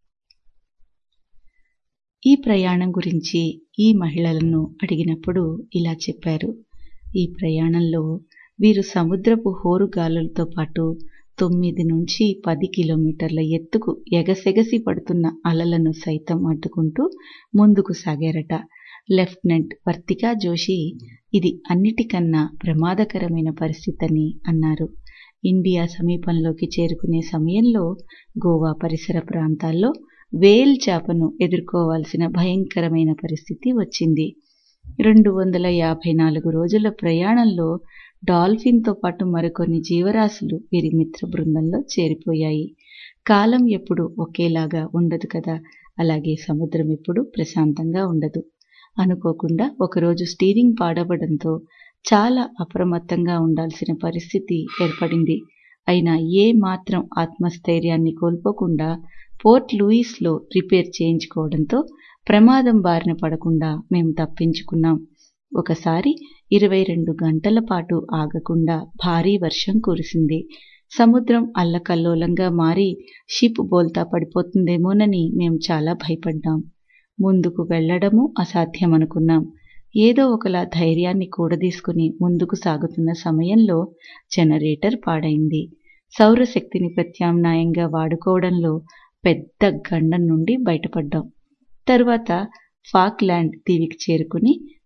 ఈ ప్రయాణం గురించి ఈ మహిళలను అడిగినప్పుడు ఇలా చెప్పారు ఈ ప్రయాణంలో వీరు సముద్రపు హోరుగాలులతో పాటు తొమ్మిది నుంచి పది కిలోమీటర్ల ఎత్తుకు ఎగసెగసి పడుతున్న అలలను సైతం అడ్డుకుంటూ ముందుకు సాగారట లెఫ్టినెంట్ వర్తికా జోషి ఇది అన్నిటికన్నా ప్రమాదకరమైన పరిస్థితిని అన్నారు ఇండియా సమీపంలోకి చేరుకునే సమయంలో గోవా పరిసర ప్రాంతాల్లో వేల్ చేపను ఎదుర్కోవాల్సిన భయంకరమైన పరిస్థితి వచ్చింది రెండు వందల యాభై నాలుగు రోజుల ప్రయాణంలో డాల్ఫిన్తో పాటు మరికొన్ని జీవరాశులు వీరి మిత్ర బృందంలో చేరిపోయాయి కాలం ఎప్పుడు ఒకేలాగా ఉండదు కదా అలాగే సముద్రం ఎప్పుడు ప్రశాంతంగా ఉండదు అనుకోకుండా ఒకరోజు స్టీరింగ్ పాడవడంతో చాలా అప్రమత్తంగా ఉండాల్సిన పరిస్థితి ఏర్పడింది అయినా ఏ మాత్రం ఆత్మస్థైర్యాన్ని కోల్పోకుండా పోర్ట్ లూయిస్లో రిపేర్ చేయించుకోవడంతో ప్రమాదం బారిన పడకుండా మేము తప్పించుకున్నాం ఒకసారి ఇరవై రెండు గంటల పాటు ఆగకుండా భారీ వర్షం కురిసింది సముద్రం అల్లకల్లోలంగా మారి షిప్ బోల్తా పడిపోతుందేమోనని మేము చాలా భయపడ్డాం ముందుకు వెళ్లడము అసాధ్యమనుకున్నాం ఏదో ఒకలా ధైర్యాన్ని కూడదీసుకుని ముందుకు సాగుతున్న సమయంలో జనరేటర్ పాడైంది సౌరశక్తిని ప్రత్యామ్నాయంగా వాడుకోవడంలో పెద్ద గండం నుండి బయటపడ్డాం తరువాత ఫాక్లాండ్ దీవికి చేరుకుని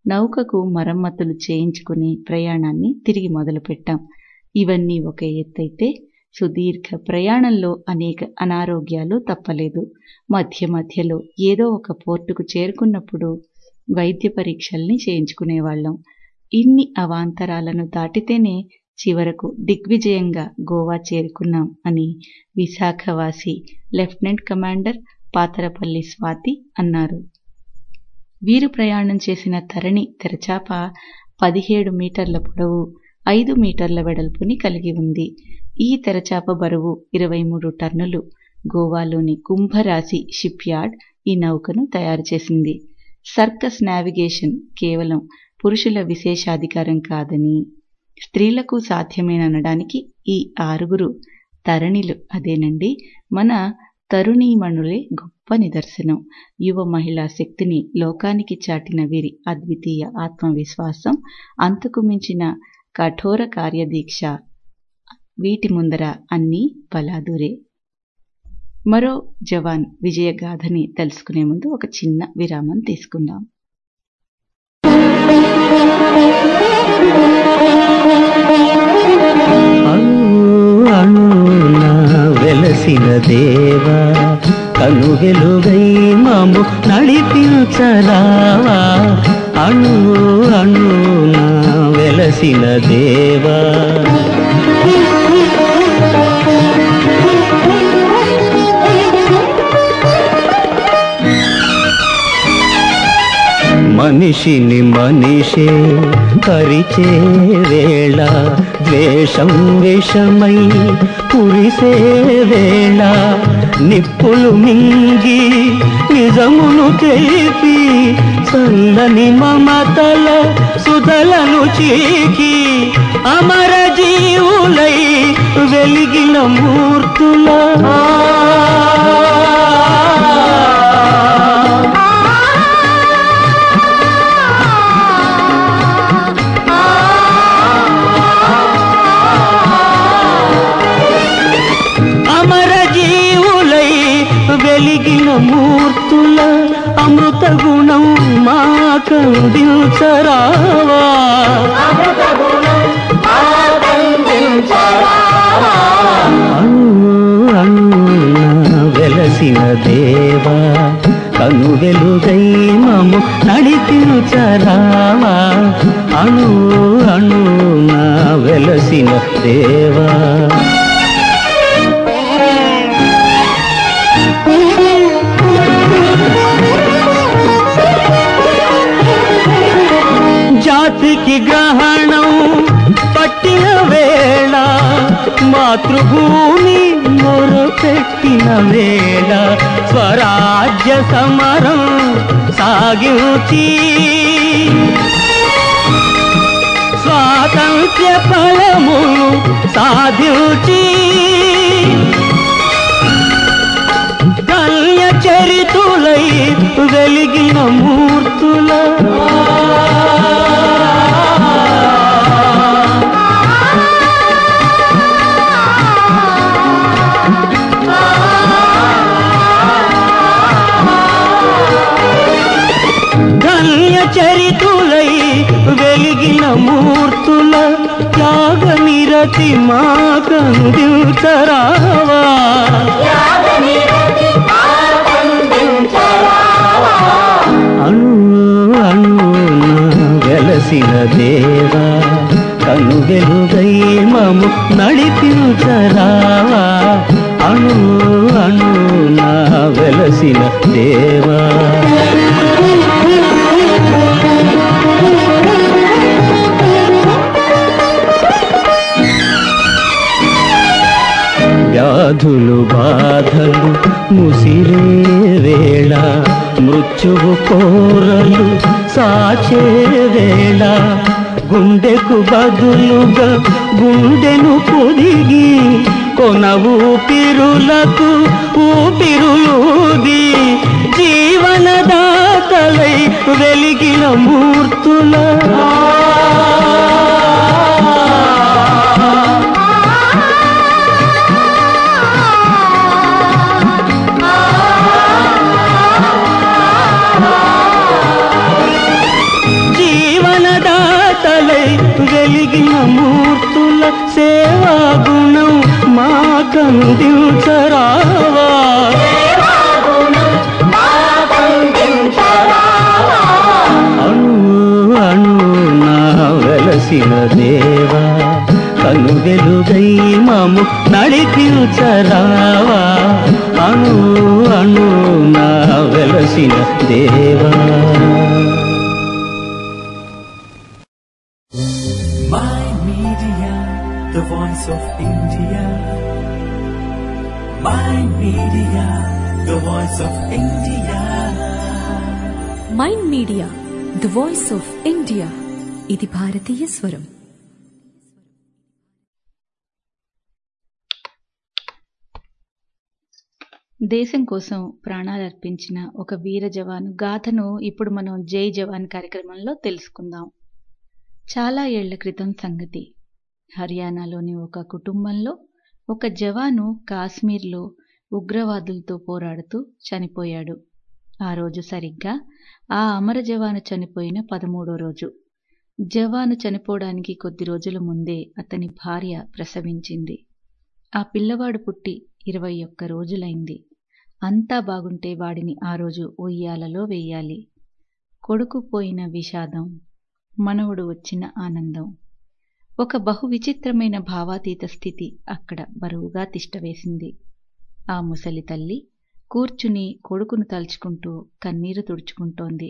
నౌకకు మరమ్మతులు చేయించుకుని ప్రయాణాన్ని తిరిగి మొదలుపెట్టాం ఇవన్నీ ఒక ఎత్తైతే సుదీర్ఘ ప్రయాణంలో అనేక అనారోగ్యాలు తప్పలేదు మధ్య మధ్యలో ఏదో ఒక పోర్టుకు చేరుకున్నప్పుడు వైద్య పరీక్షల్ని చేయించుకునేవాళ్ళం ఇన్ని అవాంతరాలను దాటితేనే చివరకు దిగ్విజయంగా గోవా చేరుకున్నాం అని విశాఖవాసి లెఫ్టినెంట్ కమాండర్ పాతరపల్లి స్వాతి అన్నారు వీరు ప్రయాణం చేసిన తరణి తెరచాప పదిహేడు మీటర్ల పొడవు ఐదు మీటర్ల వెడల్పుని కలిగి ఉంది ఈ తెరచాప బరువు ఇరవై మూడు టన్నులు గోవాలోని కుంభరాశి షిప్ యార్డ్ ఈ నౌకను తయారు చేసింది సర్కస్ నావిగేషన్ కేవలం పురుషుల విశేషాధికారం కాదని స్త్రీలకు సాధ్యమేననడానికి ఈ ఆరుగురు తరణిలు అదేనండి మన తరుణీమణులే గొప్ప నిదర్శనం యువ మహిళా శక్తిని లోకానికి చాటిన వీరి అద్వితీయ ఆత్మవిశ్వాసం అంతకు మించిన కఠోర కార్యదీక్ష వీటి ముందర అన్నీ బలాదురే మరో జవాన్ విజయగాథని తెలుసుకునే ముందు ఒక చిన్న విరామం తీసుకుందాం అణు అణున వెలసిన దేవా కను వెలుగై మము నడిపించరావా అణు అణున వెలసిన దేవా మనిషిని మనిషే కరిచే వేళ ద్వేషం విషమై కురిసే వేళ నిప్పులు మింగి నిజమును తెలిపి చల్లని మమతల సుధలను చీకి అమర జీవులై వెలిగిన మూర్తుల అమర జీవులై వెలిగిన మూర్తుల అమృత గుణం మాకందించరావా అణు అణున వెలసిన దేవా కను వెలుగై మము నడిపించరావా అణు అణున వెలసిన దేవా జాతికి గ్రహణం పట్టిన వేళ మాతృభూమి మొరపెట్టిన వేళ స్వరాజ్య సమరం సాగించి స్వాతంత్ర్య ఫలములు సాధించి కల్య చరితులై వెలిగిన మూర్తుల ధన్య చరితులై వెలిగిన మూర్తుల త్యాగ నిరతి మాకందించరావా అణు అణున వెలసిన దేవా కను వెలుగై మము నడిపించరావా అణు అణున వెలసిన దేవా వ్యాధులు బాధలు ముసిరే వేళ మృత్యువు కోరలు సాచే వేళ గుండెకు బదులుగా గుండెను పొదిగి కొన ఊపిరులకు ఊపిరులూది జీవనదాతలై వెలిగిన మూర్తుల వీరుల సేవా గుణం మాకందించరావా అణు అణు నా వెలసిన దేవా కను వెలుగై మము నడిపించరావా అణు అణు నా వెలసిన దేవా My Media, the voice of India. My Media, the voice of India. Mind media the voice of India ఇది భారతీయ స్వరం దేశం కోసం ప్రాణాలర్పించిన ఒక వీర జవాను గాథను ఇప్పుడు మనం జై జవాన్ కార్యక్రమంలో తెలుసుకుందాం చాలా ఏళ్ల క్రితం సంగతి హర్యానాలోని ఒక కుటుంబంలో ఒక జవాను కాశ్మీర్లో ఉగ్రవాదులతో పోరాడుతూ చనిపోయాడు ఆ రోజు సరిగ్గా ఆ అమర జవాను చనిపోయిన పదమూడో రోజు జవాను చనిపోవడానికి కొద్ది రోజుల ముందే అతని భార్య ప్రసవించింది ఆ పిల్లవాడు పుట్టి ఇరవై ఒక్క రోజులైంది అంతా బాగుంటే వాడిని ఆ రోజు ఉయ్యాలలో వెయ్యాలి కొడుకు పోయిన విషాదం మనవడు వచ్చిన ఆనందం ఒక బహు విచిత్రమైన భావాతీత స్థితి అక్కడ బరువుగా తిష్టవేసింది ఆ ముసలి తల్లి కూర్చుని కొడుకును తలుచుకుంటూ కన్నీరు తుడుచుకుంటోంది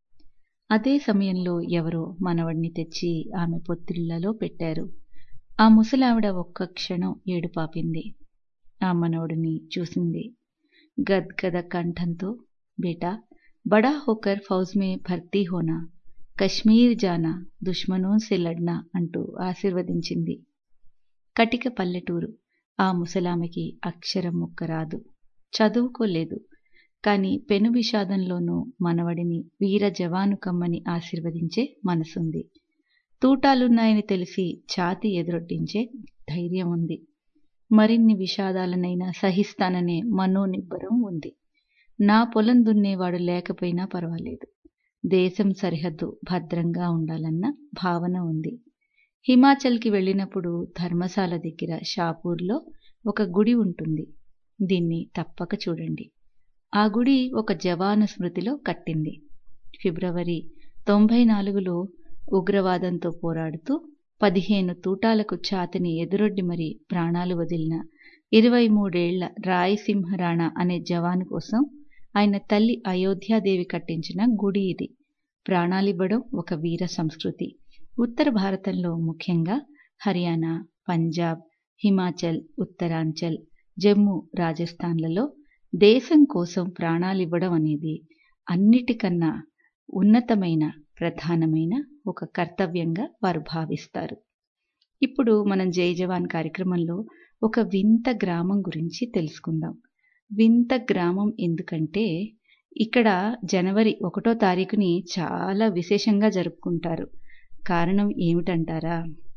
అదే సమయంలో ఎవరో మనవడిని తెచ్చి ఆమె పొత్తిళ్లలో పెట్టారు ఆ ముసలావిడ ఒక్క క్షణం ఏడుపాపింది ఆ మనవడిని చూసింది గద్గద కంఠంతో బేటా బడా హోకర్ ఫౌజ్ మే భర్తీ హోనా కశ్మీర్ జానా దుష్మనో సే లడ్నా అంటూ ఆశీర్వదించింది కటిక పల్లెటూరు ఆ ముసలామెకి అక్షరం ముక్క రాదు చదువుకోలేదు కాని పెను విషాదంలోనూ మనవడిని వీర జవాను కమ్మని ఆశీర్వదించే మనసుంది తూటాలున్నాయని తెలిసి ఛాతి ఎదురొడ్డించే ధైర్యం ఉంది మరిన్ని విషాదాలనైనా సహిస్తాననే మనోనిబ్బరం ఉంది నా పొలం దున్నేవాడు లేకపోయినా పర్వాలేదు దేశం సరిహద్దు భద్రంగా ఉండాలన్న భావన ఉంది హిమాచల్కి వెళ్ళినప్పుడు ధర్మశాల దగ్గర షాపూర్లో ఒక గుడి ఉంటుంది దీన్ని తప్పక చూడండి ఆ గుడి ఒక జవాను స్మృతిలో కట్టింది ఫిబ్రవరి తొంభై నాలుగులో ఉగ్రవాదంతో పోరాడుతూ పదిహేను తూటాలకు ఛాతిని ఎదురొడ్డి మరీ ప్రాణాలు వదిలిన ఇరవై మూడేళ్ల రాయసింహ రాణా అనే జవాను కోసం ఆయన తల్లి అయోధ్యాదేవి కట్టించిన గుడి ఇది ప్రాణాలివ్వడం ఒక వీర సంస్కృతి ఉత్తర భారతంలో ముఖ్యంగా హర్యానా పంజాబ్ హిమాచల్ ఉత్తరాంచల్ జమ్మూ రాజస్థాన్లలో దేశం కోసం ప్రాణాలివ్వడం అనేది అన్నిటికన్నా ఉన్నతమైన ప్రధానమైన ఒక కర్తవ్యంగా వారు భావిస్తారు ఇప్పుడు మనం జై జవాన్ కార్యక్రమంలో ఒక వింత గ్రామం గురించి తెలుసుకుందాం వింత గ్రామం ఎందుకంటే ఇక్కడ జనవరి ఒకటో తారీఖుని చాలా విశేషంగా జరుపుకుంటారు కారణం ఏమిటంటారా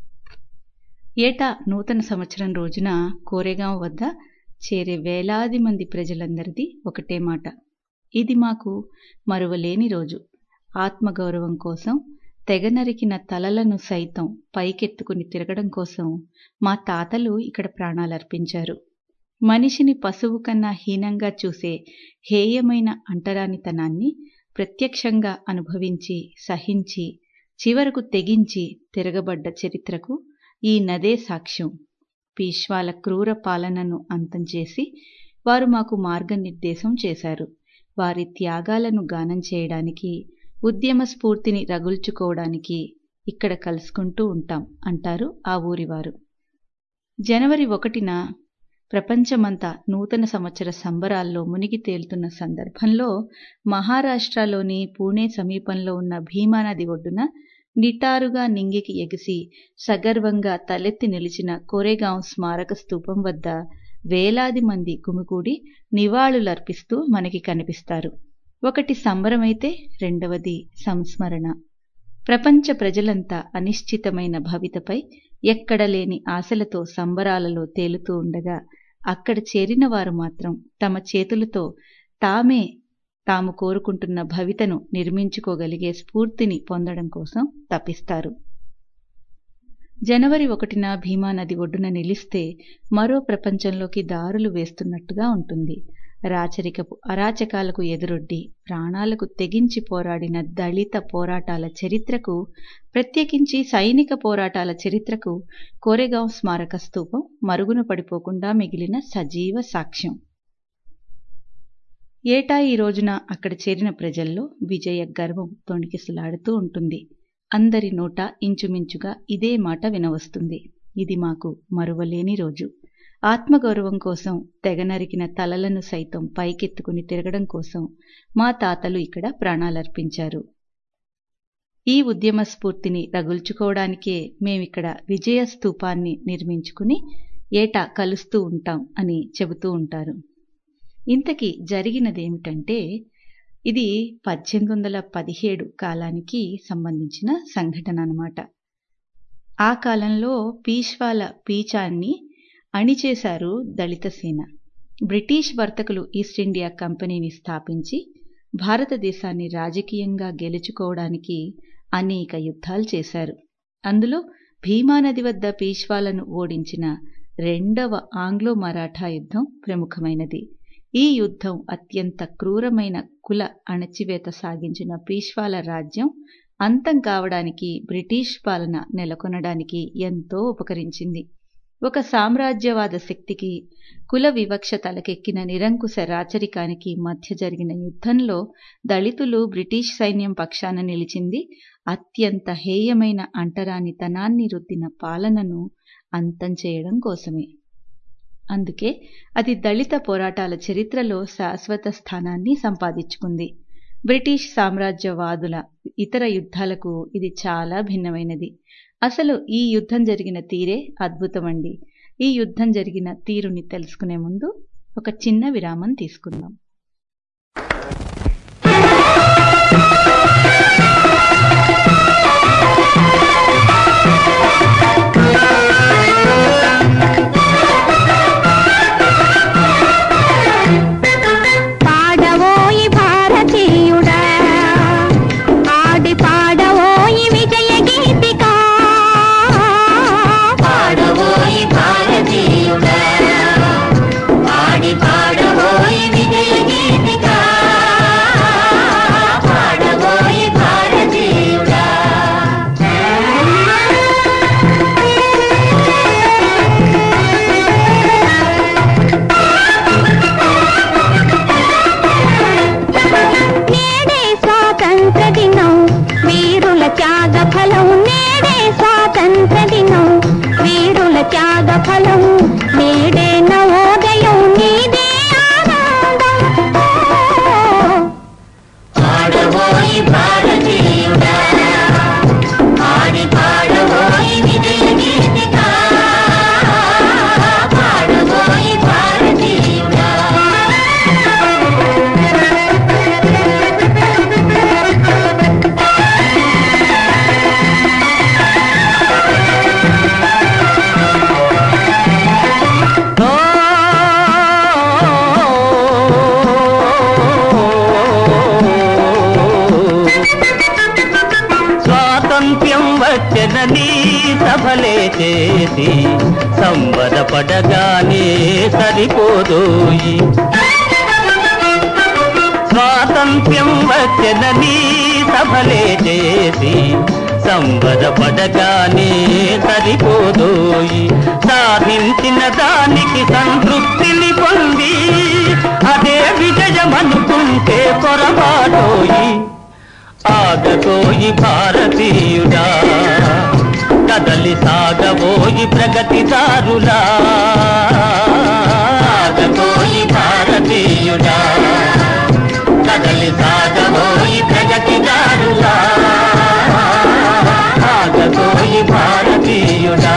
ఏటా నూతన సంవత్సరం రోజున కోరేగాం వద్ద చేరే వేలాది మంది ప్రజలందరిది ఒకటే మాట ఇది మాకు మరువలేని రోజు ఆత్మగౌరవం కోసం తెగ నరికిన తలలను సైతం పైకెత్తుకుని తిరగడం కోసం మా తాతలు ఇక్కడ ప్రాణాలర్పించారు మనిషిని పశువు కన్నా హీనంగా చూసే హేయమైన అంటరానితనాన్ని ప్రత్యక్షంగా అనుభవించి సహించి చివరకు తెగించి తిరగబడ్డ చరిత్రకు ఈ నదే సాక్ష్యం పీష్వాల క్రూర పాలనను అంతం చేసి వారు మాకు మార్గనిర్దేశం చేశారు వారి త్యాగాలను గానం చేయడానికి ఉద్యమ స్ఫూర్తిని రగుల్చుకోవడానికి ఇక్కడ కలుసుకుంటూ ఉంటాం అంటారు ఆ ఊరివారు జనవరి ఒకటిన ప్రపంచమంతా నూతన సంవత్సర సంబరాల్లో మునిగి తేలుతున్న సందర్భంలో మహారాష్ట్రలోని పూణే సమీపంలో ఉన్న భీమానది ఒడ్డున నిటారుగా నింగికి ఎగిసి సగర్వంగా తలెత్తి నిలిచిన కోరేగాం స్మారక స్తూపం వద్ద వేలాది మంది గుమిగూడి నివాళులర్పిస్తూ మనకి కనిపిస్తారు ఒకటి సంబరమైతే రెండవది సంస్మరణ ప్రపంచ ప్రజలంతా అనిశ్చితమైన భవితపై ఎక్కడలేని ఆశలతో సంబరాలలో తేలుతూ ఉండగా అక్కడ చేరిన వారు మాత్రం తమ చేతులతో తామే తాము కోరుకుంటున్న భవితను నిర్మించుకోగలిగే స్ఫూర్తిని పొందడం కోసం తపిస్తారు జనవరి ఒకటిన భీమా నది ఒడ్డున నిలిస్తే మరో ప్రపంచంలోకి దారులు వేస్తున్నట్టుగా ఉంటుంది రాచరికపు అరాచకాలకు ఎదురొడ్డి ప్రాణాలకు తెగించి పోరాడిన దళిత పోరాటాల చరిత్రకు ప్రత్యేకించి సైనిక పోరాటాల చరిత్రకు కోరెగాం స్మారక స్తూపం మరుగున పడిపోకుండా మిగిలిన సజీవ సాక్ష్యం ఏటా ఈ రోజున అక్కడ చేరిన ప్రజల్లో విజయ గర్వం తొణికిసలాడుతూ ఉంటుంది అందరి నోట ఇంచుమించుగా ఇదే మాట వినవస్తుంది ఇది మాకు మరువలేని రోజు ఆత్మగౌరవం కోసం తెగ నరికిన తలలను సైతం పైకెత్తుకుని తిరగడం కోసం మా తాతలు ఇక్కడ ప్రాణాలర్పించారు ఈ ఉద్యమ స్ఫూర్తిని రగుల్చుకోవడానికే మేమిక్కడ విజయ స్తూపాన్ని నిర్మించుకుని ఏటా కలుస్తూ ఉంటాం అని చెబుతూ ఉంటారు ఇంతకీ జరిగినదేమిటంటే ఇది పద్దెనిమిది వందల పదిహేడు కాలానికి సంబంధించిన సంఘటన అన్నమాట ఆ కాలంలో పీష్వాల పీచాన్ని అణిచేశారు దళిత సేన బ్రిటిష్ వర్తకులు ఈస్ట్ ఇండియా కంపెనీని స్థాపించి భారతదేశాన్ని రాజకీయంగా గెలుచుకోవడానికి అనేక యుద్ధాలు చేశారు అందులో భీమానది వద్ద పీష్వాలను ఓడించిన రెండవ ఆంగ్లో మరాఠా యుద్ధం ప్రముఖమైనది ఈ యుద్ధం అత్యంత క్రూరమైన కుల అణచివేత సాగించిన పీష్వాల రాజ్యం అంతం కావడానికి బ్రిటిష్ పాలన నెలకొనడానికి ఎంతో ఉపకరించింది ఒక సామ్రాజ్యవాద శక్తికి కుల వివక్ష తలకెక్కిన నిరంకుశ రాచరికానికి మధ్య జరిగిన యుద్ధంలో దళితులు బ్రిటిష్ సైన్యం పక్షాన నిలిచింది అత్యంత హేయమైన అంటరానితనాన్ని రుద్దిన పాలనను అంతం చేయడం కోసమే అందుకే అది దళిత పోరాటాల చరిత్రలో శాశ్వత స్థానాన్ని సంపాదించుకుంది బ్రిటిష్ సామ్రాజ్యవాదుల ఇతర యుద్ధాలకు ఇది చాలా భిన్నమైనది అసలు ఈ యుద్ధం జరిగిన తీరే అద్భుతమండి ఈ యుద్ధం జరిగిన తీరుని తెలుసుకునే ముందు ఒక చిన్న విరామం తీసుకుందాం పాడవోయి భారతీయుడా ఆడి పాడవోయి విజయ గీతిక పాడవోయి భారతీయుడా ఆడి పాడవోయి విజయ గీతిక పాడవోయి భారతీయుడా నేడే స్వాతంత్ర దినం వీరుల త్యాగ ఫలం నేడే స్వాతంత్ర దినం వీరుల త్యాగ ఫలం నేడే నవోదయం నీదే ఆనందం పాడబోయి భారతీయుడా ఆడి పాడబోయి విజయ గీతిక పాడబోయి భారతీయుడా స్వాతంత్ర్యం వచ్చనని సభలే చేసి సంబరపడగానే సరిపోదోయి స్వాతంత్ర్యం వచ్చనని సభలే చేసి సంబరపడగానే సరిపోదోయి సాధించిన దానికి సంతృప్తిని పొంది అదే విజయమనుకుంటే పొరపాటోయి ఆగబోయి భారతీయుడా కదలి సాగబోయి ప్రగతిదారులా ఆగబోయి భారతీయుడా కదలి సాగబోయి ప్రగతిదారులా ఆగబోయి భారతీయుడా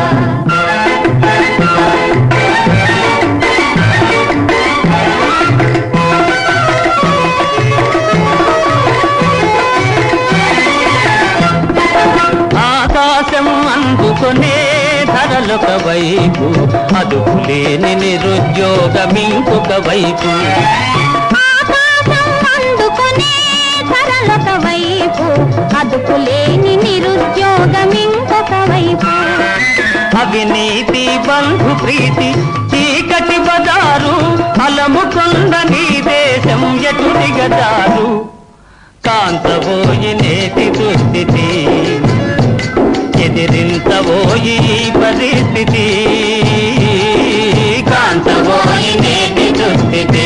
ఆకాశం అందుకునే ధరలొక వైపు అదుపు లేని నిరుద్యోగం ఇంకొక వైపు ఆకాశం అందుకునే ధరలొక వైపు అదుపు లేని నిరుద్యోగం ఇంకొక వైపు అవినీతి బంధు ప్రీతి చీకటి బజారు అలముకొండ నీ దేశం ఎటు దిగజారు కాంతబోయి నేటి దుస్థితి ఎదిరించబోయి ఈ పరిస్థితి కాంతబోయి నేటి దుస్థితి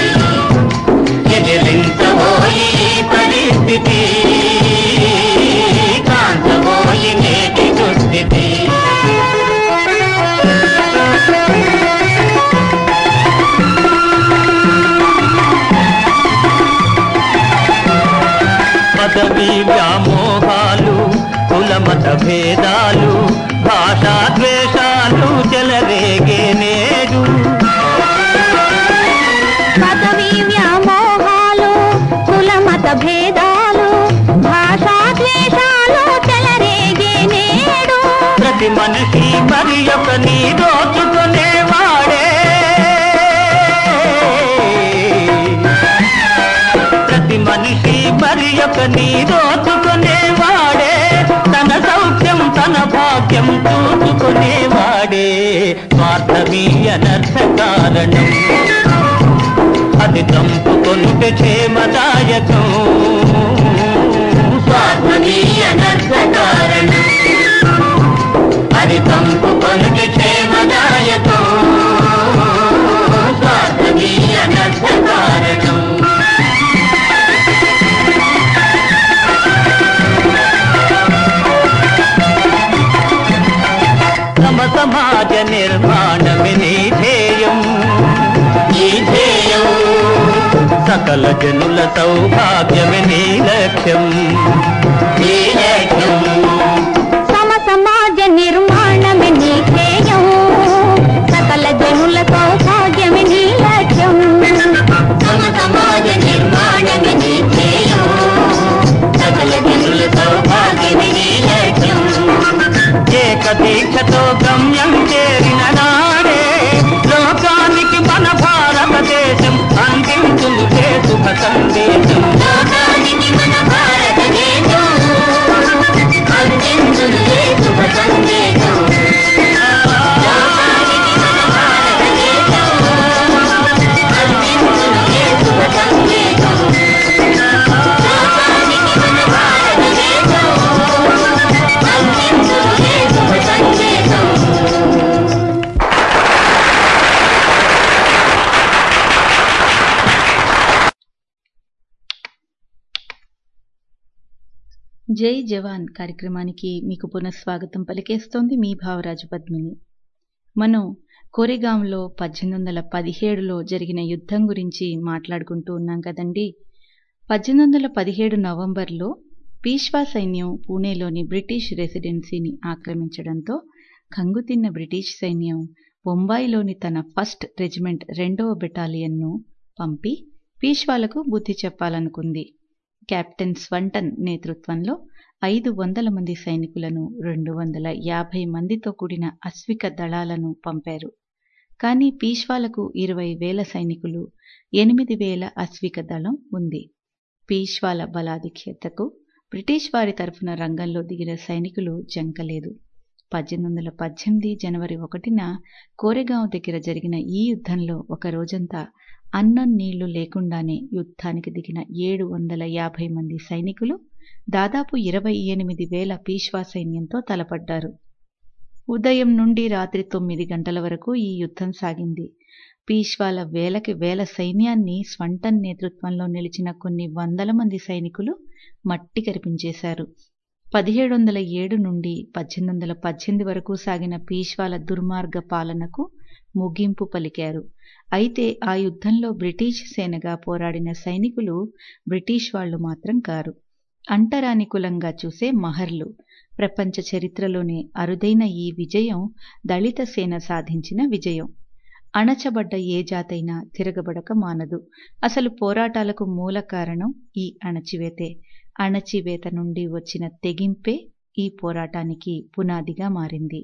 ఎదిరించబోయి ఈ పరిస్థితి కాంతబోయి నేటి దుస్థితి పదవి వ్యామోహాలు కులమత భేదాలు భాషా ద్వేషాలు చెలరేగే నేడు పదవి వ్యామోహాలు కుల మత భేదాలు భాషా ద్వేషాలు చెలరేగే నేడు ప్రతి మనిషి మరి ఒక నీ దోచుకునేవాడే ప్రతి మనిషి మరి ఒక నీ దోచుకునేవాడే తన సౌఖ్యం తన భాగ్యం చూసుకునేవాడే స్వార్థమీ అనర్థ కారణం అది చంపుకొనుట క్షేమదాయకం స్వార్థమీ అనర్థ కారణం అది చంపుకొనుట క్షేమదాయకం స్వార్థమీ అనర్థ కారణం తమ సమాజ నిర్మాణమే నీ ధ్యేయం ఈ ధ్యేయం సకల జనుల సౌభాగ్యమే నీ లక్ష్యం నీ లక్ష్యం సమ సమాజ నిర్మాణమే నీ ధ్యేయం సకల జనుల సౌభాగ్యమే నీ లక్ష్యం తమ సమాజ నిర్మాణమే నీ ధ్యేయం సకల జనుల సౌభాగ్యమే నీ లక్ష్యం ఏక దీక్షతో గమ్యం చేరిన నాడే లోకానికి మన భారతదేశం అందించును శుభ సందేశం లోకానికి మన భారతదేశం అందించును శుభ సందేశం లోకానికి మన భారతదేశం అందించును శుభ సందేశం లోకానికి మన భారతదేశం అందించును శుభ సందేశం జై జవాన్ కార్యక్రమానికి మీకు పునఃస్వాగతం పలికేస్తోంది మీ భావరాజు పద్మిని మనం కోరెగాంలో పద్దెనిమిది వందల పదిహేడులో జరిగిన యుద్ధం గురించి మాట్లాడుకుంటూ ఉన్నాం కదండి పద్దెనిమిది వందల పదిహేడు నవంబర్లో పీష్వా సైన్యం పూణేలోని బ్రిటిష్ రెసిడెన్సీని ఆక్రమించడంతో కంగుతిన్న బ్రిటిష్ సైన్యం బొంబాయిలోని తన ఫస్ట్ రెజిమెంట్ రెండవ బెటాలియన్ను పంపి పీష్వాలకు బుద్ధి చెప్పాలనుకుంది కెప్టెన్ స్వంటన్ నేతృత్వంలో ఐదు వందల మంది సైనికులను రెండు వందల యాభై మందితో కూడిన అశ్విక దళాలను పంపారు కానీ పీష్వాలకు ఇరవై వేల సైనికులు ఎనిమిది వేల అశ్విక దళం ఉంది పీష్వాల బలాధిక్యతకు బ్రిటిష్ వారి తరఫున రంగంలో దిగిన సైనికులు జంకలేదు పద్దెనిమిది వందల పద్దెనిమిది జనవరి ఒకటిన కోరెగాం దగ్గర జరిగిన ఈ యుద్ధంలో ఒక రోజంతా అన్నం నీళ్లు లేకుండానే యుద్ధానికి దిగిన ఏడు వందల యాభై మంది సైనికులు దాదాపు ఇరవై ఎనిమిది వేల పీష్వా సైన్యంతో తలపడ్డారు ఉదయం నుండి రాత్రి తొమ్మిది గంటల వరకు ఈ యుద్ధం సాగింది పీష్వాల వేలకి వేల సైన్యాన్ని స్వంటన్ నేతృత్వంలో నిలిచిన కొన్ని వందల మంది సైనికులు మట్టి కరిపించేశారు పదిహేడు వందల ఏడు నుండి పద్దెనిమిది వందల పద్దెనిమిది వరకు సాగిన పీష్వాల దుర్మార్గ పాలనకు ముగింపు పలికారు అయితే ఆ యుద్ధంలో బ్రిటిష్ సేనగా పోరాడిన సైనికులు బ్రిటిష్ వాళ్ళు మాత్రం కారు అంటరాని కులంగా చూసే మహర్లు ప్రపంచ చరిత్రలోనే అరుదైన ఈ విజయం దళిత సేన సాధించిన విజయం అణచబడ్డ ఏ జాతైనా తిరగబడక మానదు అసలు పోరాటాలకు మూల కారణం ఈ అణచివేతే అణచివేత నుండి వచ్చిన తెగింపే ఈ పోరాటానికి పునాదిగా మారింది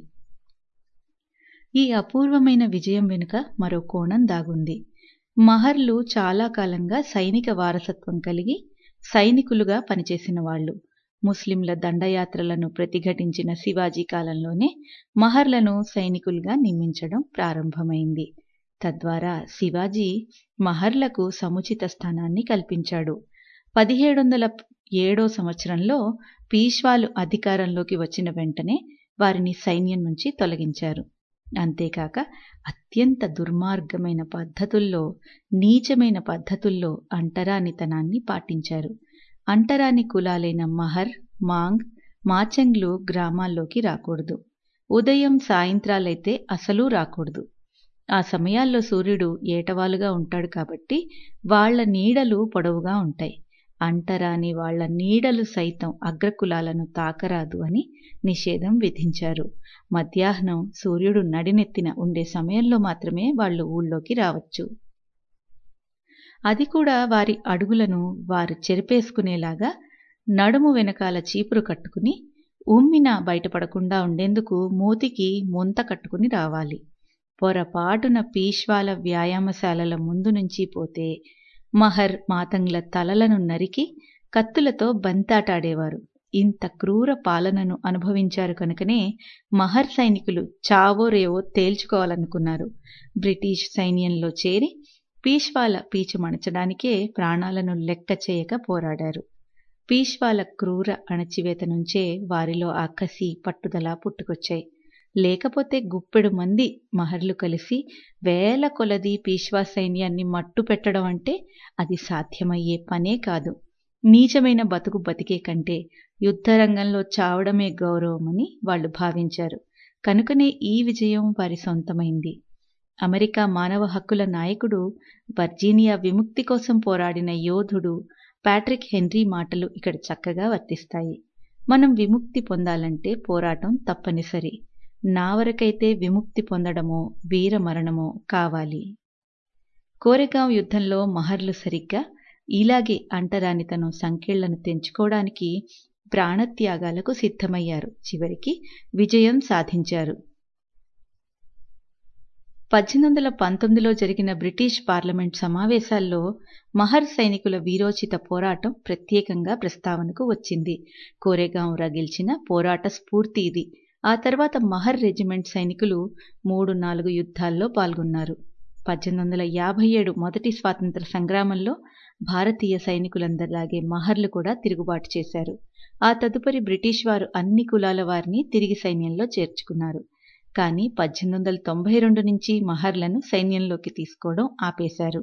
ఈ అపూర్వమైన విజయం వెనుక మరో కోణం దాగుంది మహర్లు చాలా కాలంగా సైనిక వారసత్వం కలిగి సైనికులుగా పనిచేసిన వాళ్ళు ముస్లింల దండయాత్రలను ప్రతిఘటించిన శివాజీ కాలంలోనే మహర్లను సైనికులుగా నియమించడం ప్రారంభమైంది తద్వారా శివాజీ మహర్లకు సముచిత స్థానాన్ని కల్పించాడు పదిహేడు వందల ఏడో సంవత్సరంలో పీష్వాలు అధికారంలోకి వచ్చిన వెంటనే వారిని సైన్యం నుంచి తొలగించారు అంతేకాక అత్యంత దుర్మార్గమైన పద్ధతుల్లో నీచమైన పద్ధతుల్లో అంటరానితనాన్ని పాటించారు అంటరాని కులాలైన మహర్ మాంగ్ మాచంగ్లు గ్రామాల్లోకి రాకూడదు ఉదయం సాయంత్రాలైతే అసలు రాకూడదు ఆ సమయాల్లో సూర్యుడు ఏటవాలుగా ఉంటాడు కాబట్టి వాళ్ల నీడలు పొడవుగా ఉంటాయి అంటరాని వాళ్ల నీడలు సైతం అగ్రకులాలను తాకరాదు అని నిషేధం విధించారు మధ్యాహ్నం సూర్యుడు నడినెత్తిన ఉండే సమయంలో మాత్రమే వాళ్ళు ఊళ్ళోకి రావచ్చు అది కూడా వారి అడుగులను వారు చెరిపేసుకునేలాగా నడుము వెనకాల చీపురు కట్టుకుని ఉమ్మిన బయటపడకుండా ఉండేందుకు మూతికి ముంత కట్టుకుని రావాలి పొరపాటున పీష్వాల వ్యాయామశాలల ముందు నుంచి పోతే మహర్ మాతంగ్ల తలలను నరికి కత్తులతో బంతాటాడేవారు ఇంత క్రూర పాలనను అనుభవించారు కనుకనే మహర్ సైనికులు చావో రేవో తేల్చుకోవాలనుకున్నారు బ్రిటిష్ సైన్యంలో చేరి పీష్వాల పీచు మణచడానికే ప్రాణాలను లెక్క చేయక పోరాడారు పీష్వాల క్రూర అణచివేత నుంచే వారిలో ఆ కసి పట్టుదల పుట్టుకొచ్చాయి లేకపోతే గుప్పెడు మంది మహర్లు కలిసి వేల కొలది పీష్వా సైన్యాన్ని మట్టు పెట్టడం అంటే అది సాధ్యమయ్యే పనే కాదు నీచమైన బతుకు బతికే కంటే యుద్ధరంగంలో చావడమే గౌరవమని వాళ్ళు భావించారు కనుకనే ఈ విజయం వారి సొంతమైంది అమెరికా మానవ హక్కుల నాయకుడు వర్జీనియా విముక్తి కోసం పోరాడిన యోధుడు ప్యాట్రిక్ హెన్రీ మాటలు ఇక్కడ చక్కగా వర్తిస్తాయి మనం విముక్తి పొందాలంటే పోరాటం తప్పనిసరి నా వరకైతే విముక్తి పొందడమో వీర మరణమో కావాలి కోరెగాం యుద్ధంలో మహర్లు సరిగ్గా ఇలాగే అంటరానితనం సంఖ్యలను తెంచుకోవడానికి ప్రాణత్యాగాలకు సిద్ధమయ్యారు చివరికి విజయం సాధించారు పద్దెనిమిది వందల పంతొమ్మిదిలో జరిగిన బ్రిటిష్ పార్లమెంట్ సమావేశాల్లో మహర్ సైనికుల వీరోచిత పోరాటం ప్రత్యేకంగా ప్రస్తావనకు వచ్చింది కోరేగాం రగిల్చిన పోరాట స్ఫూర్తి ఇది ఆ తర్వాత మహర్ రెజిమెంట్ సైనికులు మూడు నాలుగు యుద్ధాల్లో పాల్గొన్నారు పద్దెనిమిది వందల యాభై ఏడు మొదటి స్వాతంత్ర సంగ్రామంలో భారతీయ సైనికులందరిలాగే మహర్లు కూడా తిరుగుబాటు చేశారు ఆ తదుపరి బ్రిటిష్ వారు అన్ని కులాల వారిని తిరిగి సైన్యంలో చేర్చుకున్నారు కానీ పద్దెనిమిది వందల తొంభై రెండు నుంచి మహర్లను సైన్యంలోకి తీసుకోవడం ఆపేశారు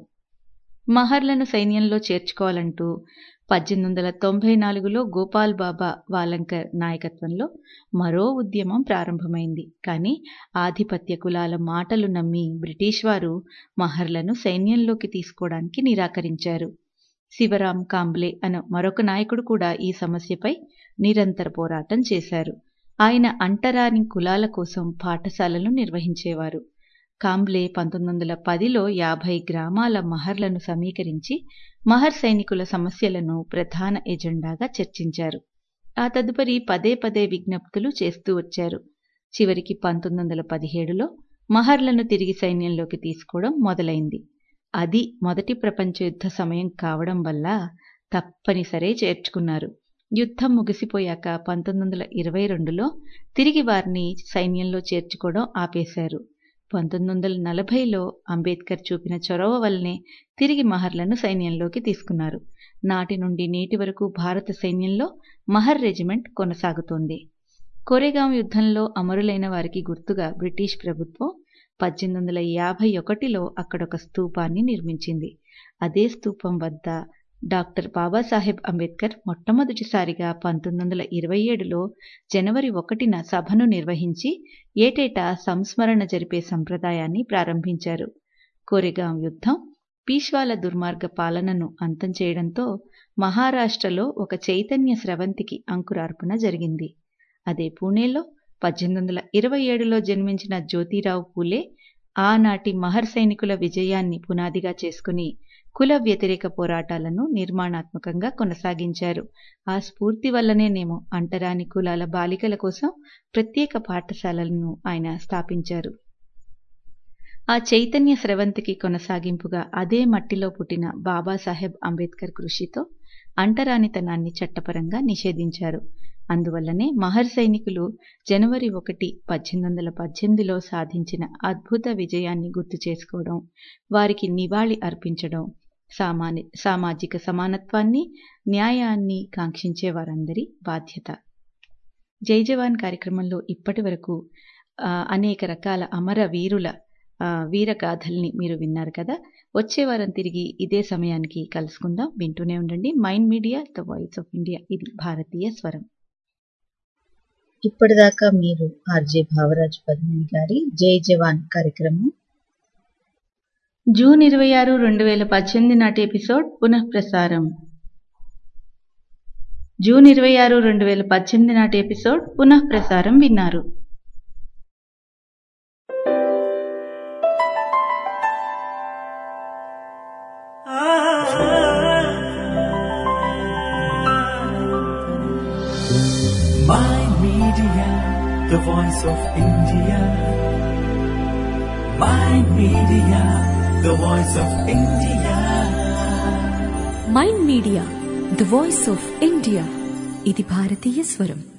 మహర్లను సైన్యంలో చేర్చుకోవాలంటూ పద్దెనిమిది వందల తొంభై నాలుగులో గోపాల్ బాబా వాలంకర్ నాయకత్వంలో మరో ఉద్యమం ప్రారంభమైంది కానీ ఆధిపత్య కులాల మాటలు నమ్మి బ్రిటిష్ వారు మహర్లను సైన్యంలోకి తీసుకోవడానికి నిరాకరించారు శివరాం కాంబ్లే అనే మరొక నాయకుడు కూడా ఈ సమస్యపై నిరంతర పోరాటం చేశారు ఆయన అంటరాని కులాల కోసం పాఠశాలలు నిర్వహించేవారు కాంబ్లే పంతొమ్మిది వందల పదిలో యాభై గ్రామాల మహర్లను సమీకరించి మహర్ సైనికుల సమస్యలను ప్రధాన ఎజెండాగా చర్చించారు ఆ తదుపరి పదే పదే విజ్ఞప్తులు చేస్తూ వచ్చారు చివరికి పంతొమ్మిది వందల పదిహేడులో మహర్లను తిరిగి సైన్యంలోకి తీసుకోవడం మొదలైంది అది మొదటి ప్రపంచ యుద్ధ సమయం కావడం వల్ల తప్పనిసరే చేర్చుకున్నారు యుద్ధం ముగిసిపోయాక పంతొమ్మిది వందల ఇరవై రెండులో తిరిగి వారిని సైన్యంలో చేర్చుకోవడం ఆపేశారు పంతొమ్మిది వందల నలభైలో అంబేద్కర్ చూపిన చొరవ వల్లనే తిరిగి మహర్లను సైన్యంలోకి తీసుకున్నారు నాటి నుండి నేటి వరకు భారత సైన్యంలో మహర్ రెజిమెంట్ కొనసాగుతోంది కోరేగాం యుద్ధంలో అమరులైన వారికి గుర్తుగా బ్రిటిష్ ప్రభుత్వం పద్దెనిమిది వందల యాభై ఒకటిలో అక్కడొక స్తూపాన్ని నిర్మించింది అదే స్తూపం వద్ద డాక్టర్ బాబాసాహెబ్ అంబేద్కర్ మొట్టమొదటిసారిగా పంతొమ్మిది వందల ఇరవై ఏడులో జనవరి ఒకటిన సభను నిర్వహించి ఏటేటా సంస్మరణ జరిపే సంప్రదాయాన్ని ప్రారంభించారు కోరెగాం యుద్ధం పీష్వాల దుర్మార్గ పాలనను అంతం చేయడంతో మహారాష్ట్రలో ఒక చైతన్య స్రవంతికి అంకురార్పణ జరిగింది అదే పూణేలో పద్దెనిమిది వందల ఇరవై ఏడులో జన్మించిన జ్యోతిరావు పూలే ఆనాటి మహర్ సైనికుల విజయాన్ని పునాదిగా చేసుకుని కుల వ్యతిరేక పోరాటాలను నిర్మాణాత్మకంగా కొనసాగించారు ఆ స్ఫూర్తి వల్లనేనేమో అంటరాని కులాల బాలికల కోసం ప్రత్యేక పాఠశాలలను ఆయన స్థాపించారు ఆ చైతన్య స్రవంతికి కొనసాగింపుగా అదే మట్టిలో పుట్టిన బాబాసాహెబ్ అంబేద్కర్ కృషితో అంటరానితనాన్ని చట్టపరంగా నిషేధించారు అందువల్లనే మహర్ సైనికులు జనవరి ఒకటి పద్దెనిమిది వందల పద్దెనిమిదిలో సాధించిన అద్భుత విజయాన్ని గుర్తు చేసుకోవడం వారికి నివాళి అర్పించడం సామాని సామాజిక సమానత్వాన్ని న్యాయాన్ని కాంక్షించే వారందరి బాధ్యత జై జవాన్ కార్యక్రమంలో ఇప్పటి వరకు ఆ, అనేక రకాల అమర వీరుల ఆ, వీరగాథల్ని మీరు విన్నారు కదా వచ్చే వారం తిరిగి ఇదే సమయానికి కలుసుకుందాం వింటూనే ఉండండి mind media the voice of India ఇది భారతీయ స్వరం ఇప్పటిదాకా మీరు ఆర్జే భావరాజ్ పద్మిని గారి జై జవాన్ కార్యక్రమం జూన్ ఇరవై ఆరు రెండు వేల పద్దెనిమిది నాటి ఎపిసోడ్ పునః ప్రసారం జూన్ ఇరవై ఆరు రెండు వేల పద్దెనిమిది నాటి ఎపిసోడ్ పునః ప్రసారం విన్నారు Mind Media, the voice of India. Mind Media, the voice of India. Mind media the voice of India ఇది భారతీయ స్వరం